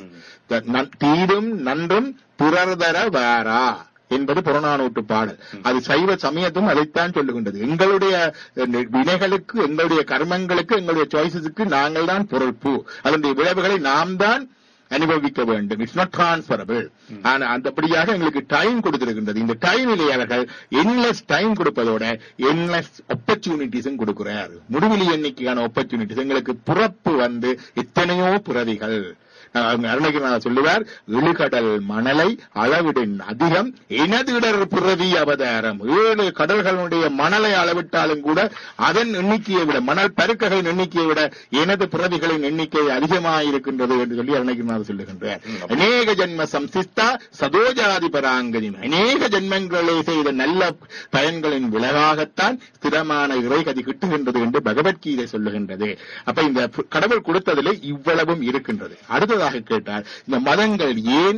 Speaker 1: தீரும் நன்றும் பிறர் தர வாரா என்பது புறநானூற்று பாடல் அது சைவ சமயத்தும் அதைத்தான் சொல்லுகின்றது எங்களுடைய அஹ், வினைகளுக்கு எங்களுடைய கர்மங்களுக்கு எங்களுடைய சாய்ஸஸுக்கு நாங்கள் தான் பொறுப்பு அதனுடைய விளைவுகளை நாம் தான் அனுபவிக்க வேண்டும் இட்ஸ் நாட் டிரான்ஸ்பரபிள் ஆனா அந்தபடியாக எங்களுக்கு டைம் கொடுத்திருக்கின்றது இந்த டைமிலே அவர்கள் என்லெஸ் டைம் கொடுப்பதோட என்லெஸ் ஆப்பர்ச்சுனிட்டிஸும் கொடுக்கிறார் முடிவிலி எண்ணிக்கையான ஆப்பர்ச்சுனிட்டிஸ் எங்களுக்கு பிறப்பு வந்து எத்தனையோ பிறவிகள் அஹ், அருணகிரிநாதர் சொல்லுவார் இழுகடல் மணலை அளவிடின் அதிகம் எனதிடர் பிறவி அவதாரம் ஏழு கடல்களுடைய மணலை அளவிட்டாலும் கூட அதன் எண்ணிக்கையை விட மணல் பருக்கைகளின் எண்ணிக்கையை விட எனது பிறவிகளின் எண்ணிக்கை அதிகமாயிருக்கின்றது என்று சொல்லி அருணகிரிநாதர் சொல்லுகின்றார் அநேக ஜென்ம சம்சிஸ்தா சதோஜாதி பராங்கனி அநேக ஜென்மங்களே செய்த நல்ல பயன்களின் விளைவாகத்தான் ஸ்திரமான இறைகதி கிட்டுகின்றது என்று பகவத்கீதை சொல்லுகின்றது அப்ப இந்த கடவுள் கொடுத்ததிலே இவ்வளவும் இருக்கின்றது அடுத்ததாக கேட்டால் இந்த மதங்கள் ஏன்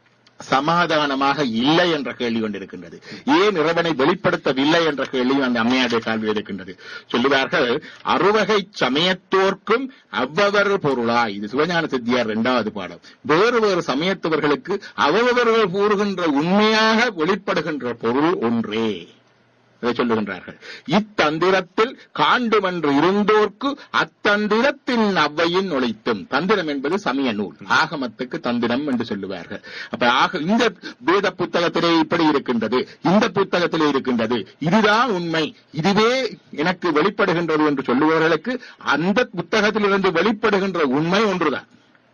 Speaker 1: சமாதானமாக இல்லை என்ற கேள்வி கொண்டிருக்கின்றது ஏன் இறைவனை வெளிப்படுத்தவில்லை என்ற கேள்வியும் அந்த அம்மையாருடைய கேள்வி இருக்கின்றது சொல்லுவார்கள் அறுவகை சமயத்தோர்க்கும் அவ்வவர் பொருளா இது சிவஞான சித்தியார் இரண்டாவது பாடம் வேறு வேறு சமயத்தவர்களுக்கு அவரவர்கள் கூறுகின்ற உண்மையாக வெளிப்படுகின்ற பொருள் ஒன்றே இதை சொல்லுகின்றார்கள் இத்தந்திரத்தில் காண்டுமென்று இருந்தோர்க்கு அத்தந்திரத்தின் அவ்வையின் நுழைத்தும் தந்திரம் என்பது சமய நூல் ஆகமத்துக்கு தந்திரம் என்று சொல்லுவார்கள் அப்ப ஆக இந்த வேத புத்தகத்திலே இப்படி இருக்கின்றது இந்த புத்தகத்திலே இருக்கின்றது இதுதான் உண்மை இதுவே எனக்கு வெளிப்படுகின்றது என்று சொல்லுபவர்களுக்கு அந்த புத்தகத்திலிருந்து வெளிப்படுகின்ற உண்மை ஒன்றுதான்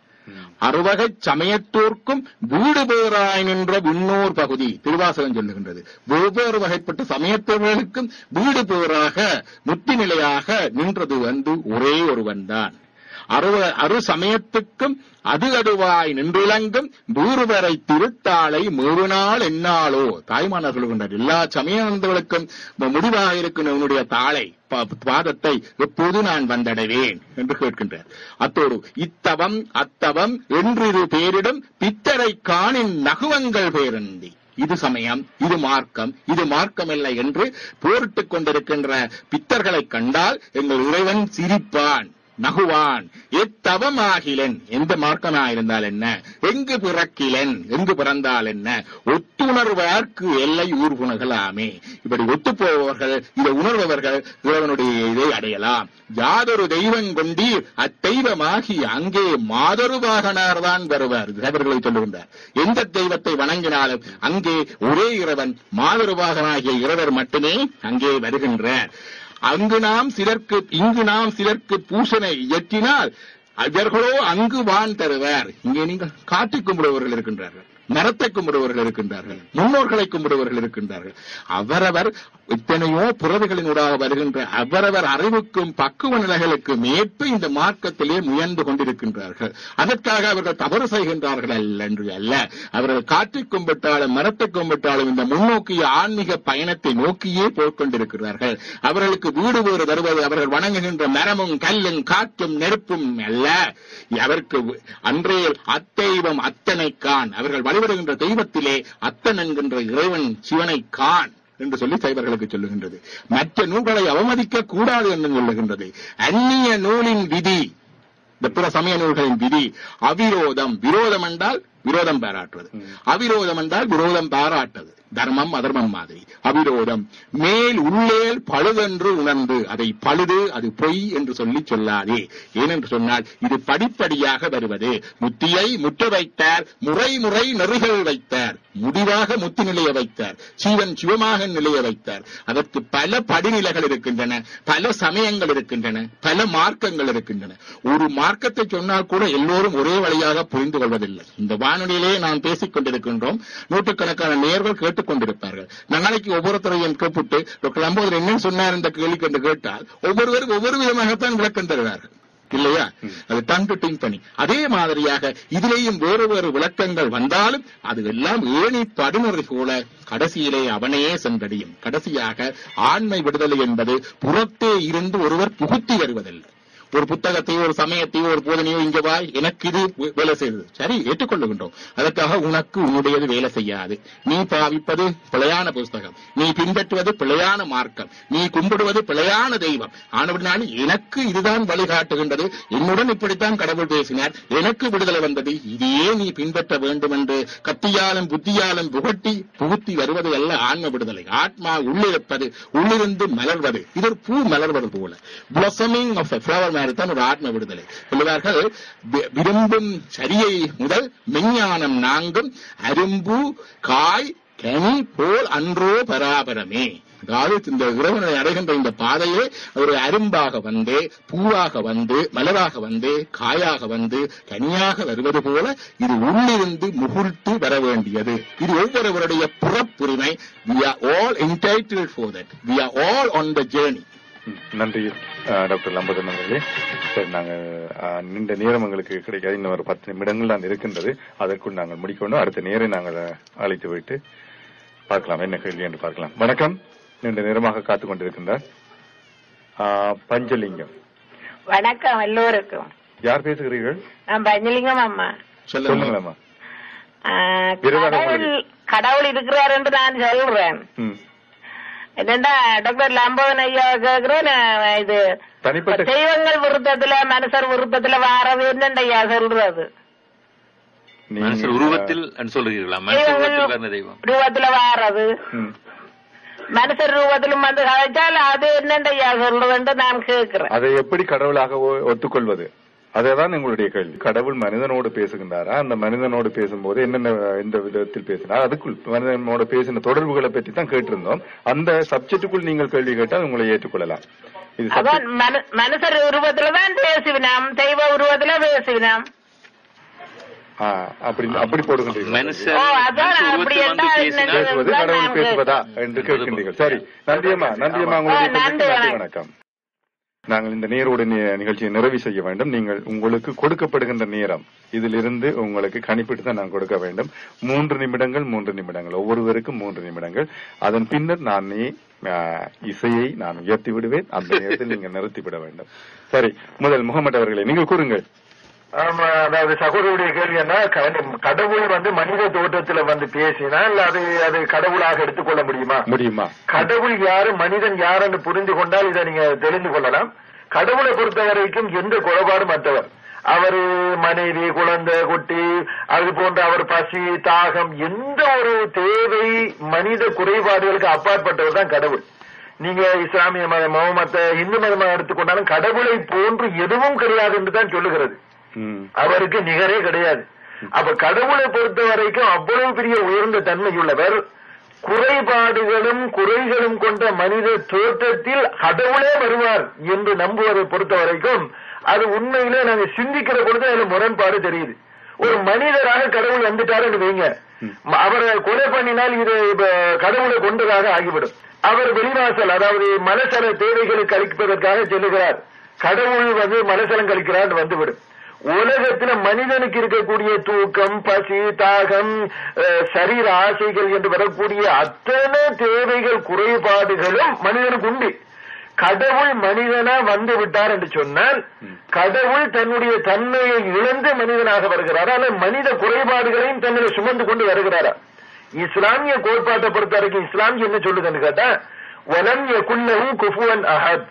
Speaker 1: அறுவகை சமயத்தோர்க்கும் வீடு பேராய் நின்ற விண்ணோர் பகுதி திருவாசகம் சொல்லுகின்றது வெவ்வேறு வகைப்பட்ட சமயத்தவர்களுக்கும் வீடு பேராக முத்தி நிலையாக நின்றது வந்து ஒரே ஒருவன் தான் அருவ அரு சமயத்துக்கும் அது அடுவாய் நின்றிலங்கும் வீறுவரை திருத்தாளை மேறுநாள் என்னாலோ தாய்மானார் சொல்லுகின்றார் எல்லா சமயங்களுக்கும் முடிவாக இருக்கும் உன்னுடைய தாளை பா- பாதத்தை எப்போது நான் வந்தடைவேன் என்று கேட்கின்றார் அத்தோடு இத்தவம் அத்தவம் என்றிரு பேரிடம் பித்தரை காணின் நகுவங்கள் பேரந்தி இது சமயம் இது மார்க்கம் இது மார்க்கமில்லை என்று போரிட்டுக் கொண்டிருக்கின்ற பித்தர்களை கண்டால் எங்கள் இறைவன் சிரிப்பான் நகுவான் எத்தவமாகிலன் எந்த மார்க்கமாயிருந்தால் என்ன எங்கு பிறக்கிலன் எங்கு பிறந்தால் என்ன ஒத்துணர்வார்க்கு எல்லை ஊர்குணகலாமே இப்படி ஒத்து போபவர்கள் இதை உணர்பவர்கள் இறைவனுடைய இதை அடையலாம் யாதொரு தெய்வம் கொண்டீர் அத்தெய்வமாகி அங்கே மாதொரு வாகனார்தான் வருவார் தேவர்களை சொல்லுகின்றார் எந்த தெய்வத்தை வணங்கினாலும் அங்கே ஒரே இறைவன் மாதொரு வாகனாகிய இறைவர் மட்டுமே அங்கே வருகின்றார் அங்கு நாம் சிலர்க்கு இங்கு நாம் சிலர்க்கு பூசனை இயற்றினால் அவர்களோ அங்கு வான் தருவார் இங்கே நீங்கள் காட்டிக் கும்பிடுபவர்கள் இருக்கின்றார்கள் மரத்தை கும்பிடுபவர்கள் இருக்கின்றார்கள் முன்னோர்களை கும்பிடுபவர்கள் இருக்கின்றார்கள் அவரவர் எத்தனையோ புறவுகளினூடாக வருகின்ற அவரவர் அறிவுக்கும் பக்குவ நிலைகளுக்கும் ஏற்ப இந்த மார்க்கத்திலே முயன்று கொண்டிருக்கின்றார்கள் அதற்காக அவர்கள் தவறு செய்கின்றார்கள் அல்ல என்று அல்ல அவர்கள் காற்றிக் கும்பிட்டாலும் மரத்தை கும்பிட்டாலும் இந்த முன்னோக்கிய ஆன்மீக பயணத்தை நோக்கியே போய்க்கொண்டிருக்கிறார்கள் அவர்களுக்கு வீடு வேறு வருவது அவர்கள் வணங்குகின்ற மரமும் கல்லும் காற்றும் நெருப்பும் அல்ல அவருக்கு அன்றே அத்தெய்வம் அத்தனை கான் அவர்கள் வழிபடுகின்ற தெய்வத்திலே அத்தன் என்கின்ற இறைவன் சிவனை கான் என்று சொல்லி சைவர்களுக்கு சொல்லுகின்றது மற்ற நூல்களை அவமதிக்க கூடாது என்று சொல்லுகின்றது அந்நிய நூலின் விதி இந்த பிற சமய நூல்களின் விதி அவிரோதம் விரோதம் என்றால் விரோதம் பாராட்டுவது அவிரோதம் என்றால் விரோதம் பாராட்டுவது தர்மம் அதர்மம் மாதிரி அவிரோதம் மேல் உள்ளேல் பழுதென்று உணர்ந்து அதை பழுது அது பொய் என்று சொல்லி சொல்லாதே ஏனென்று சொன்னால் இது படிப்படியாக வருவது முத்தியை முற்ற வைத்தார் முறை முறை நெறிகள் வைத்தார் முடிவாக முத்தி நிலைய வைத்தார் சீவன் சிவமாக நிலைய வைத்தார் அதற்கு பல படிநிலைகள் இருக்கின்றன பல சமயங்கள் இருக்கின்றன பல மார்க்கங்கள் இருக்கின்றன ஒரு மார்க்கத்தை சொன்னால் கூட எல்லோரும் ஒரே வழியாக புரிந்து கொள்வதில்லை இந்த வானொலியிலே நாம் பேசிக் கொண்டிருக்கின்றோம் நூற்றுக்கணக்கான நேர்கள் கேட்டுக் கொண்டிருப்பார்கள் நாளைக்கு ஒவ்வொருத்தரையும் கூப்பிட்டு டாக்டர் அம்போதர் என்ன சொன்னார் இந்த கேள்விக்கு என்று கேட்டால் ஒவ்வொருவரும் ஒவ்வொரு விதமாகத்தான் விளக்கம் தருவார்கள் இல்லையா அது டன் டு டின் பணி அதே மாதிரியாக இதிலேயும் வேறு வேறு விளக்கங்கள் வந்தாலும் அது எல்லாம் ஏணி படுமுறை போல கடைசியிலே அவனையே சென்றடையும் கடைசியாக ஆண்மை விடுதலை என்பது புறத்தே இருந்து ஒருவர் புகுத்தி வருவதில்லை ஒரு புத்தகத்தையோ ஒரு சமயத்தையோ ஒரு போதனையோ இங்க வா எனக்கு இது வே- வேலை செய்தது சரி ஏற்றுக்கொள்ளுகின்றோம் அதற்காக உனக்கு உன்னுடையது வேலை செய்யாது நீ பாவிப்பது பிழையான புஸ்தகம் நீ பின்பற்றுவது பிழையான மார்க்கம் நீ கும்பிடுவது பிழையான தெய்வம் ஆனவனாலும் எனக்கு இதுதான் வழிகாட்டுகின்றது என்னுடன் இப்படித்தான் கடவுள் பேசினார் எனக்கு விடுதலை வந்தது இதையே நீ பின்பற்ற வேண்டும் என்று கத்தியாலும் புத்தியாலும் புகட்டி புகுத்தி வருவது அல்ல ஆன்ம விடுதலை ஆத்மா உள்ளிருப்பது உள்ளிருந்து மலர்வது இது ஒரு பூ மலர்வது போல பிளசமிங் ஆஃப் ஃபிளவர் மாதிரி தான் ஒரு ஆத்ம விடுதலை சொல்லுவார்கள் வி- விரும்பும் சரியை முதல் மெஞ்ஞானம் நாங்கும் அரும்பு காய் கனி போல் அன்றோ பராபரமே அதாவது இந்த இறைவனை அடைகின்ற இந்த பாதையே ஒரு அரும்பாக வந்து பூவாக வந்து மலராக வந்து காயாக வந்து கனியாக வருவது போல இது உள்ளிருந்து முகுழ்த்து வர வேண்டியது இது ஒவ்வொருவருடைய புறப்புரிமை we are all entitled for that we are all on the journey
Speaker 2: ம், நன்றி அஹ், டாக்டர் லம்பதன் அவர்களே சரி நாங்கள் அஹ், நீண்ட நேரம் எங்களுக்கு கிடைக்காது இன்னும் ஒரு பத்து நிமிடங்கள் தான் இருக்கின்றது அதற்குள் நாங்கள் முடிக்கணும் அடுத்த நேரம் நாங்கள் அழைத்து விட்டு பார்க்கலாம் என்ன கேள்வி என்று பார்க்கலாம் வணக்கம் நீண்ட நேரமாக காத்துக் கொண்டிருக்கின்றார் அஹ், பஞ்சலிங்கம்
Speaker 7: வணக்கம் எல்லோருக்கும்
Speaker 2: யார் பேசுகிறீர்கள்
Speaker 7: நான் பஞ்சலிங்கம் அம்மா
Speaker 1: சொல்லுங்க
Speaker 2: சொல்லுங்களேம்மா
Speaker 7: ஆ,
Speaker 2: விரிவாக
Speaker 7: கடவுள்
Speaker 2: சொல்லுங்க.
Speaker 7: கடவுள் இருக்கிறார் என்று நான் சொல்றேன்
Speaker 2: ம்.
Speaker 7: என்னண்டா டாக்டர் லம்போகன் ஐயா கேக்குறேன் நான் இது
Speaker 2: தனிப்பட்ட
Speaker 7: தெய்வங்கள் விருத்தத்துல மனுஷர் விருத்தத்துல வாரது என்னண்ட ஐயா சொல்றது
Speaker 2: நீங்க-
Speaker 6: மனுஷர் உருவத்தில் என்று சொல்லுகிறீர்களா மனுஷர் உருவத்தில் வந்த தெய்வம்
Speaker 7: ரூபத்துல வாரது
Speaker 2: ம்.
Speaker 7: மனுஷர் ரூபத்திலும் வந்து கதைச்சால் அது என்னண்ட ஐயா சொல்றதுன்னு நான் கேக்குறேன்
Speaker 2: அதை எப்படி கடவுளாக ஒ- ஒத்துக்கொள்வது அதேதான் எங்களுடைய கேள்வி கடவுள் மனிதனோடு பேசுகின்றாரா அந்த மனிதனோடு பேசும்போது என்னென்ன எந்த விதத்தில் பேசினார் அதுக்குள் மனிதனோட பேசின தொடர்புகளை பற்றி தான் கேட்டிருந்தோம் அந்த சப்ஜெக்டுக்குள் நீங்கள் கேள்வி கேட்டால் உங்களை ஏற்றுக்கொள்ளலாம் இது
Speaker 7: அதான்
Speaker 2: subject-
Speaker 7: மனு- மனுஷர் உருவத்துல தான் பேசுவினாம் தெய்வ உருவத்துல பேசுவினாம்
Speaker 2: ஆ, அப்படி அப்படி போடுகின்றீர்கள்
Speaker 6: மனுஷர்
Speaker 7: ஓ, அதான்
Speaker 6: மனுஷ
Speaker 7: அப்படி
Speaker 6: உருவத்தில் வந்து
Speaker 7: என்றால்
Speaker 6: பேசினால்
Speaker 7: என்ன?
Speaker 2: பேசுவது
Speaker 7: இதுதான்
Speaker 2: கடவுள்
Speaker 7: நாங்க-
Speaker 2: பேசுவதா என்று கேட்கின்றீர்கள் சரி நன்றியம்மா நன்றியம்மா உங்களுடைய
Speaker 7: ஆ, நன்றி,
Speaker 2: கேள்விக்கு நன்றி
Speaker 7: வணக்கம்.
Speaker 2: வணக்கம் நாங்கள் இந்த நேரோட நி- நிகழ்ச்சியை நிறைவு செய்ய வேண்டும் நீங்கள் உங்களுக்கு கொடுக்கப்படுகின்ற நேரம் இதிலிருந்து உங்களுக்கு கணிப்பிட்டு தான் நான் கொடுக்க வேண்டும் மூன்று நிமிடங்கள் மூன்று நிமிடங்கள் ஒவ்வொருவருக்கும் மூன்று நிமிடங்கள் அதன் பின்னர் நான் நீ ஆ, இசையை நான் உயர்த்தி விடுவேன் அந்த நேரத்தில் நீங்கள் நிறுத்தி விட வேண்டும் சரி முதல் முகமது அவர்களே நீங்கள் கூறுங்கள்
Speaker 5: ஆமா அதாவது சகோதரருடைய கேள்வி என்ன க- கடவுள் வந்து மனித தோற்றத்துல வந்து பேசினா இல்ல அது அது கடவுளாக எடுத்துக்கொள்ள முடியுமா
Speaker 2: முடியுமா
Speaker 5: கடவுள் யாரு மனிதன் யாருன்னு புரிந்து கொண்டால் இதை நீங்க தெரிந்து கொள்ளலாம் கடவுளை பொறுத்த வரைக்கும் எந்த குறைபாடும் மற்றவர் அவரு மனைவி குழந்தை குட்டி அது போன்ற அவர் பசி தாகம் எந்த ஒரு தேவை மனித குறைபாடுகளுக்கு அப்பாற்பட்டவர் தான் கடவுள் நீங்க இஸ்லாமிய மதமோ மத்த இந்து மதமோ எடுத்துக்கொண்டாலும் கடவுளை போன்று எதுவும் கிடையாது என்று தான் சொல்லுகிறது
Speaker 2: ம்
Speaker 5: அவருக்கு நிகரே கிடையாது அப்ப கடவுளை பொறுத்த வரைக்கும் அவ்வளவு பெரிய உயர்ந்த தன்மையுள்ளவர் குறைபாடுகளும் குறைகளும் கொண்ட மனித தோற்றத்தில் கடவுளே வருவார் என்று நம்புவதை பொறுத்த வரைக்கும் அது உண்மையிலே நாங்க சிந்திக்கிற பொழுது அதுல முரண்பாடு தெரியுது ஒரு மனிதராக கடவுள் வந்துட்டாருன்னு வைங்க அவரை கொலை பண்ணினால் இது இப்ப கடவுளை கொண்டதாக ஆகிவிடும் அவர் வெளிவாசல் அதாவது மலசல தேவைகளை கழிப்பதற்காக செல்லுகிறார் கடவுள் வந்து மலசலம் கழிக்கிறார் வந்துவிடும் உலகத்துல மனிதனுக்கு இருக்கக்கூடிய தூக்கம் பசி தாகம் அஹ், சரீர ஆசைகள் என்று வரக்கூடிய அத்தனை தேவைகள் குறைபாடுகளும் மனிதனுக்கு உண்டு கடவுள் மனிதனா வந்து விட்டார் என்று சொன்னால் கடவுள் தன்னுடைய தன்மையை இழந்து மனிதனாக வருகிறாரா அல்ல மனித குறைபாடுகளையும் தன்னை சுமந்து கொண்டு வருகிறாரா இஸ்லாமிய கோட்பாட்டை பொறுத்த வரைக்கும் இஸ்லாம் என்ன சொல்லுதுன்னு கேட்டா வலம் குல்லவும் குஃபுவன் அஹத்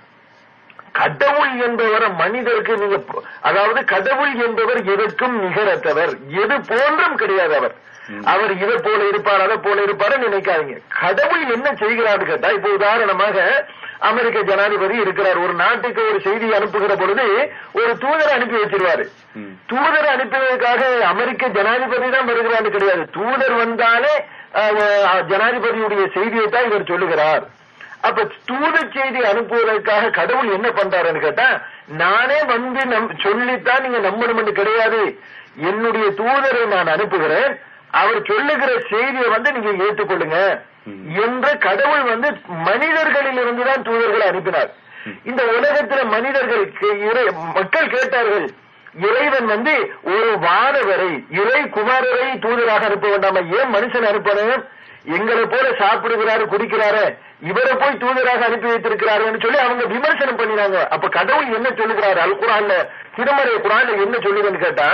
Speaker 5: கடவுள் என்பவர் மனிதருக்கு நீங்க ப- அதாவது கடவுள் என்பவர் எதற்கும் நிகரற்றவர் எது போன்றும் கிடையாது அவர் அவர் இதை போல இருப்பார் அதை போல இருப்பார் நினைக்காதீங்க கடவுள் என்ன செய்கிறார் கேட்டா இப்ப உதாரணமாக அமெரிக்க ஜனாதிபதி இருக்கிறார் ஒரு நாட்டுக்கு ஒரு செய்தி அனுப்புகிற பொழுது ஒரு தூதரை அனுப்பி வச்சிருவாரு
Speaker 2: ம்.
Speaker 5: தூதர் அனுப்புவதற்காக அமெரிக்க ஜனாதிபதி தான் வருகிறான்னு கிடையாது தூதர் வந்தாலே அஹ், ஜனாதிபதியுடைய செய்தியை தான் இவர் சொல்லுகிறார் அப்ப தூத செய்தி அனுப்புவதற்காக கடவுள் என்ன பண்றாருன்னு கேட்டா நானே வந்து நம் சொல்லித்தான் நீங்க நம்பணும்னு கிடையாது என்னுடைய தூதரை நான் அனுப்புகிறேன் அவர் சொல்லுகிற செய்தியை வந்து நீங்க ஏற்றுக்கொள்ளுங்க என்று கடவுள் வந்து மனிதர்களில் இருந்துதான் தூதர்களை அனுப்பினார் இந்த உலகத்துல மனிதர்களுக்கு இறை- மக்கள் கேட்டார்கள் இறைவன் வந்து ஒரு வானவரை இறை குமாரரை தூதராக அனுப்ப வேண்டாமா ஏன் மனுஷன் அனுப்பணும் எங்களை போல சாப்பிடுகிறாரு குடிக்கிறாரு இவரை போய் தூதராக அனுப்பி வைத்திருக்கிறாருன்னு சொல்லி அவங்க விமர்சனம் பண்ணினாங்க அப்ப கடவுள் என்ன சொல்லுகிறாரு அல் குரான்ல திருமறை குரான்ல என்ன சொல்லுதுன்னு கேட்டா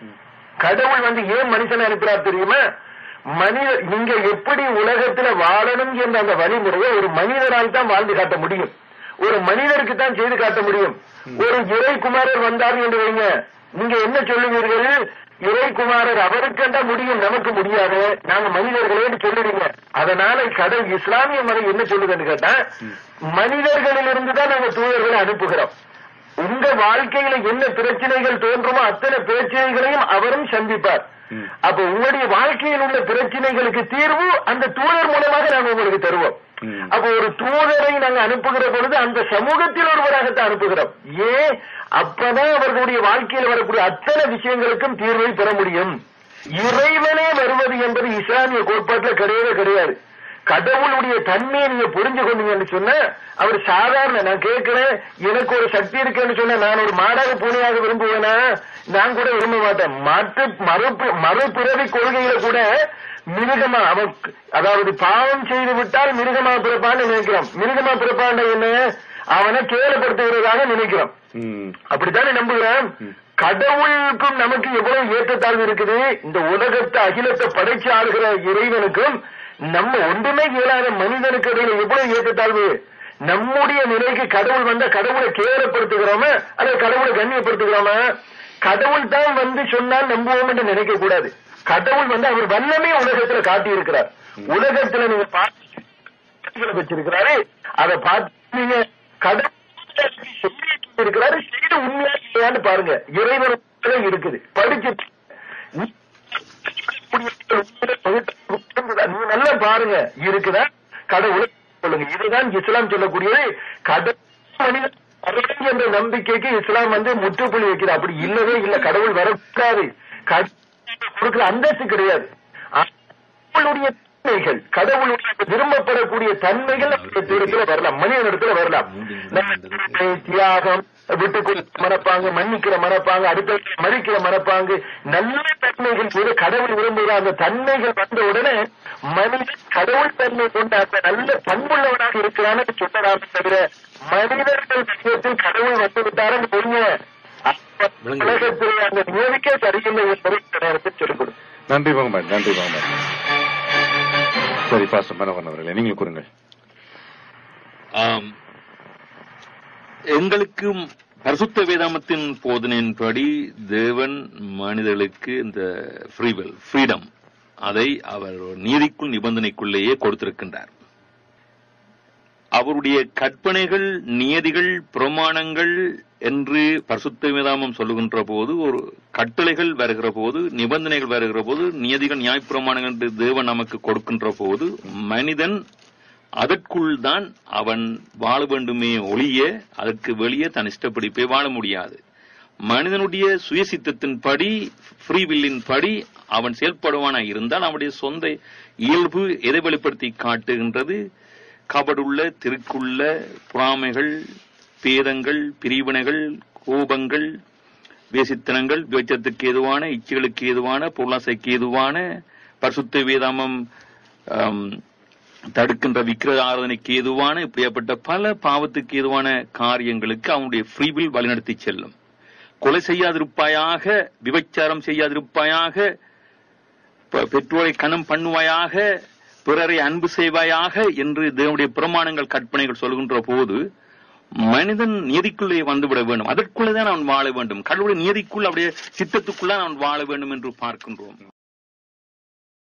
Speaker 5: கடவுள் வந்து ஏன் மனுஷனை அனுப்புறார் தெரியுமா மனித நீங்க எப்படி உலகத்துல வாழணும் என்ற அந்த வழிமுறையை ஒரு மனிதனால் தான் வாழ்ந்து காட்ட முடியும் ஒரு மனிதருக்கு தான் செய்து காட்ட முடியும் ஒரு இறை குமாரர் வந்தார் என்று வைங்க நீங்க என்ன சொல்லுவீர்கள் இறை குமாரர் அவருக்கெண்டா முடியும் நமக்கு முடியாது நாங்க மனிதர்களே சொல்லுவீங்க அதனால கடல் இஸ்லாமிய மதம் என்ன சொல்லுதுன்னு கேட்டா மனிதர்களிலிருந்து தான் நாங்க தூதர்களை அனுப்புகிறோம் உங்க அங்க வாழ்க்கையில என்ன பிரச்சனைகள் தோன்றுமோ அத்தனை பிரச்சனைகளையும் அவரும் சந்திப்பார்
Speaker 2: ம்.
Speaker 5: அப்ப உங்களுடைய வாழ்க்கையில் உள்ள பிரச்சனைகளுக்கு தீர்வு அந்த தூதர் மூலமாக நாங்க உங்களுக்கு தருவோம்
Speaker 2: ம்.
Speaker 5: அப்ப ஒரு தூதரை நாங்க அனுப்புகிற பொழுது அந்த சமூகத்தில் ஒருவராகத்தான் அனுப்புகிறோம் ஏன் அப்பதான் அவர்களுடைய வாழ்க்கையில் வரக்கூடிய அத்தனை விஷயங்களுக்கும் தீர்வை பெற முடியும் இறைவனே வருவது என்பது இஸ்லாமிய கோட்பாட்டுல கிடையவே கிடையாது கடவுளுடைய தன்மையை நீங்க புரிஞ்சு கொண்டீங்கன்னு சொன்னா அவர் சாதாரண நான் கேட்கிறேன் எனக்கு ஒரு சக்தி இருக்குன்னு சொன்னா நான் ஒரு மாடாக பூனையாக விரும்புவேனா நான் கூட விரும்ப மாட்டேன் மாற்று மறுப்பு மறுபிறவி கொள்கையில கூட மிருகமா அவன் அதாவது பாவம் செய்து விட்டால் மிருகமா பிறப்பான்னு நினைக்கிறோம் மிருகமா பிறப்பான்னு என்ன அவனை கேவலப்படுத்துகிறதாக நினைக்கிறோம்
Speaker 2: ம்.
Speaker 5: அப்படித்தானே நம்புகிறேன் கடவுளுக்கும் நமக்கு எவ்வளவு ஏற்றத்தாழ்வு இருக்குது இந்த உலகத்தை அகிலத்தை படைச்சு ஆளுகிற இறைவனுக்கும் நம்ம ஒன்றுமே இயலாத மனிதனுக்கு இடையில எவ்வளவு ஏற்றத்தாழ்வு நம்முடைய நிலைக்கு கடவுள் வந்த கடவுளை கேவலப்படுத்துகிறோமா அல்லது கடவுளை கண்ணியப்படுத்துகிறோமா கடவுள் தான் வந்து சொன்னால் நம்புவோம் என்று நினைக்க கூடாது கடவுள் வந்து அவர் வல்லமே உலகத்துல காட்டி இருக்கிறார் உலகத்துல நீங்க பார்த்து வச்சிருக்கிறாரு அதை பார்த்து நீங்க கடவுள் இருக்கிறாரு செய்து உண்மையா இல்லையான்னு பாருங்க இறைவன் உண்மையிலே இருக்குது படிச்சு நீங்க நல்லா பாருங்க இருக்குதா கடவுளை சொல்லுங்க இதுதான் இஸ்லாம் சொல்லக்கூடியது கடவுள் மனிதன் கடவுள் என்ற நம்பிக்கைக்கு இஸ்லாம் வந்து முற்றுப்புள்ளி வைக்கிறது அப்படி இல்லவே இல்ல கடவுள் வரக்கூடாது கடவுள் கொடுக்கிற அந்தஸ்து கிடையாது கடவுளுடைய தன்மைகள் கடவுளுடைய விரும்பப்படக்கூடிய தன்மைகள் நம்முடைய இடத்துல வரலாம் மனிதனிடத்துல வரலாம் நம்ம தியாகம் விட்டு கொடுக்கிற மனப்பாங்கு மன்னிக்கிற மனப்பாங்கு அடுத்த மதிக்கிற மனப்பாங்கு நல்ல தன்மைகள் கூட கடவுள் விரும்புகிற அந்த தன்மைகள் வந்த உடனே மனிதன் கடவுள் தன்மை கொண்ட அந்த நல்ல பண்புள்ளவனாக இருக்கிறான்னு சொல்லலாமே தவிர மனிதர்கள் விஷயத்தில் கடவுள் வந்து விட்டாரன்னு பொறுங்க உலகத்தில் அந்த நியமிக்க சரியில்லை என்பதை இந்த நேரத்தில் சொல்லிக் கொடுக்கும்
Speaker 2: நன்றி முகமது நன்றி முகமது சரி பாஸ்டர் மனோகரன் அவர்களே நீங்கள் கூறுங்கள்
Speaker 6: ஆம். எங்களுக்கும் பரிசுத்த வேதாமத்தின் போதனையின்படி தேவன் மனிதர்களுக்கு இந்த ஃப்ரீவெல் ஃப்ரீடம் அதை அவர் நீதிக்குள் நிபந்தனைக்குள்ளேயே கொடுத்திருக்கின்றார் அவருடைய கற்பனைகள் நியதிகள் பிரமாணங்கள் என்று பரிசுத்த வேதாமம் சொல்லுகின்ற போது ஒரு கட்டளைகள் வருகிற போது நிபந்தனைகள் வருகிற போது நியதிகள் நியாயப்பிரமாணங்கள் என்று தேவன் நமக்கு கொடுக்கின்ற போது மனிதன் அதற்குள் தான் அவன் வாழ வேண்டுமே ஒழிய அதற்கு வெளியே தன் இஷ்டப்படி போய் வாழ முடியாது மனிதனுடைய சுயசித்தத்தின்படி ஃப்ரீவில்லின் படி அவன் செயல்படுவானா இருந்தால் அவனுடைய சொந்த இயல்பு எதை வெளிப்படுத்தி காட்டுகின்றது கபடுள்ள திருக்குள்ள புறாமைகள் பேதங்கள் பிரிவினைகள் கோபங்கள் வேசித்தனங்கள் விவச்சத்துக்கு ஏதுவான இச்சைகளுக்கு ஏதுவான பொருளாசைக்கு ஏதுவான பரிசுத்த வேதாமம் ஆம், தடுக்கின்ற விக்கிர ஆராதனைக்கு ஏதுவான இப்படியாப்பட்ட பல பாவத்துக்கு ஏதுவான காரியங்களுக்கு அவனுடைய ஃப்ரீவில் வழிநடத்தி செல்லும் கொலை செய்யாதிருப்பாயாக விபச்சாரம் செய்யாதிருப்பாயாக பெ- பெற்றோரை கணம் பண்ணுவாயாக பிறரை அன்பு செய்வாயாக என்று தேவனுடைய பிரமாணங்கள் கற்பனைகள் சொல்கின்ற போது மனிதன் நீதிக்குள்ளே வந்துவிட வேண்டும் அதற்குள்ளே தான் அவன் வாழ வேண்டும் கடவுளுடைய நீதிக்குள் அவருடைய சித்தத்துக்குள்ள அவன் வாழ வேண்டும் என்று பார்க்கின்றோம்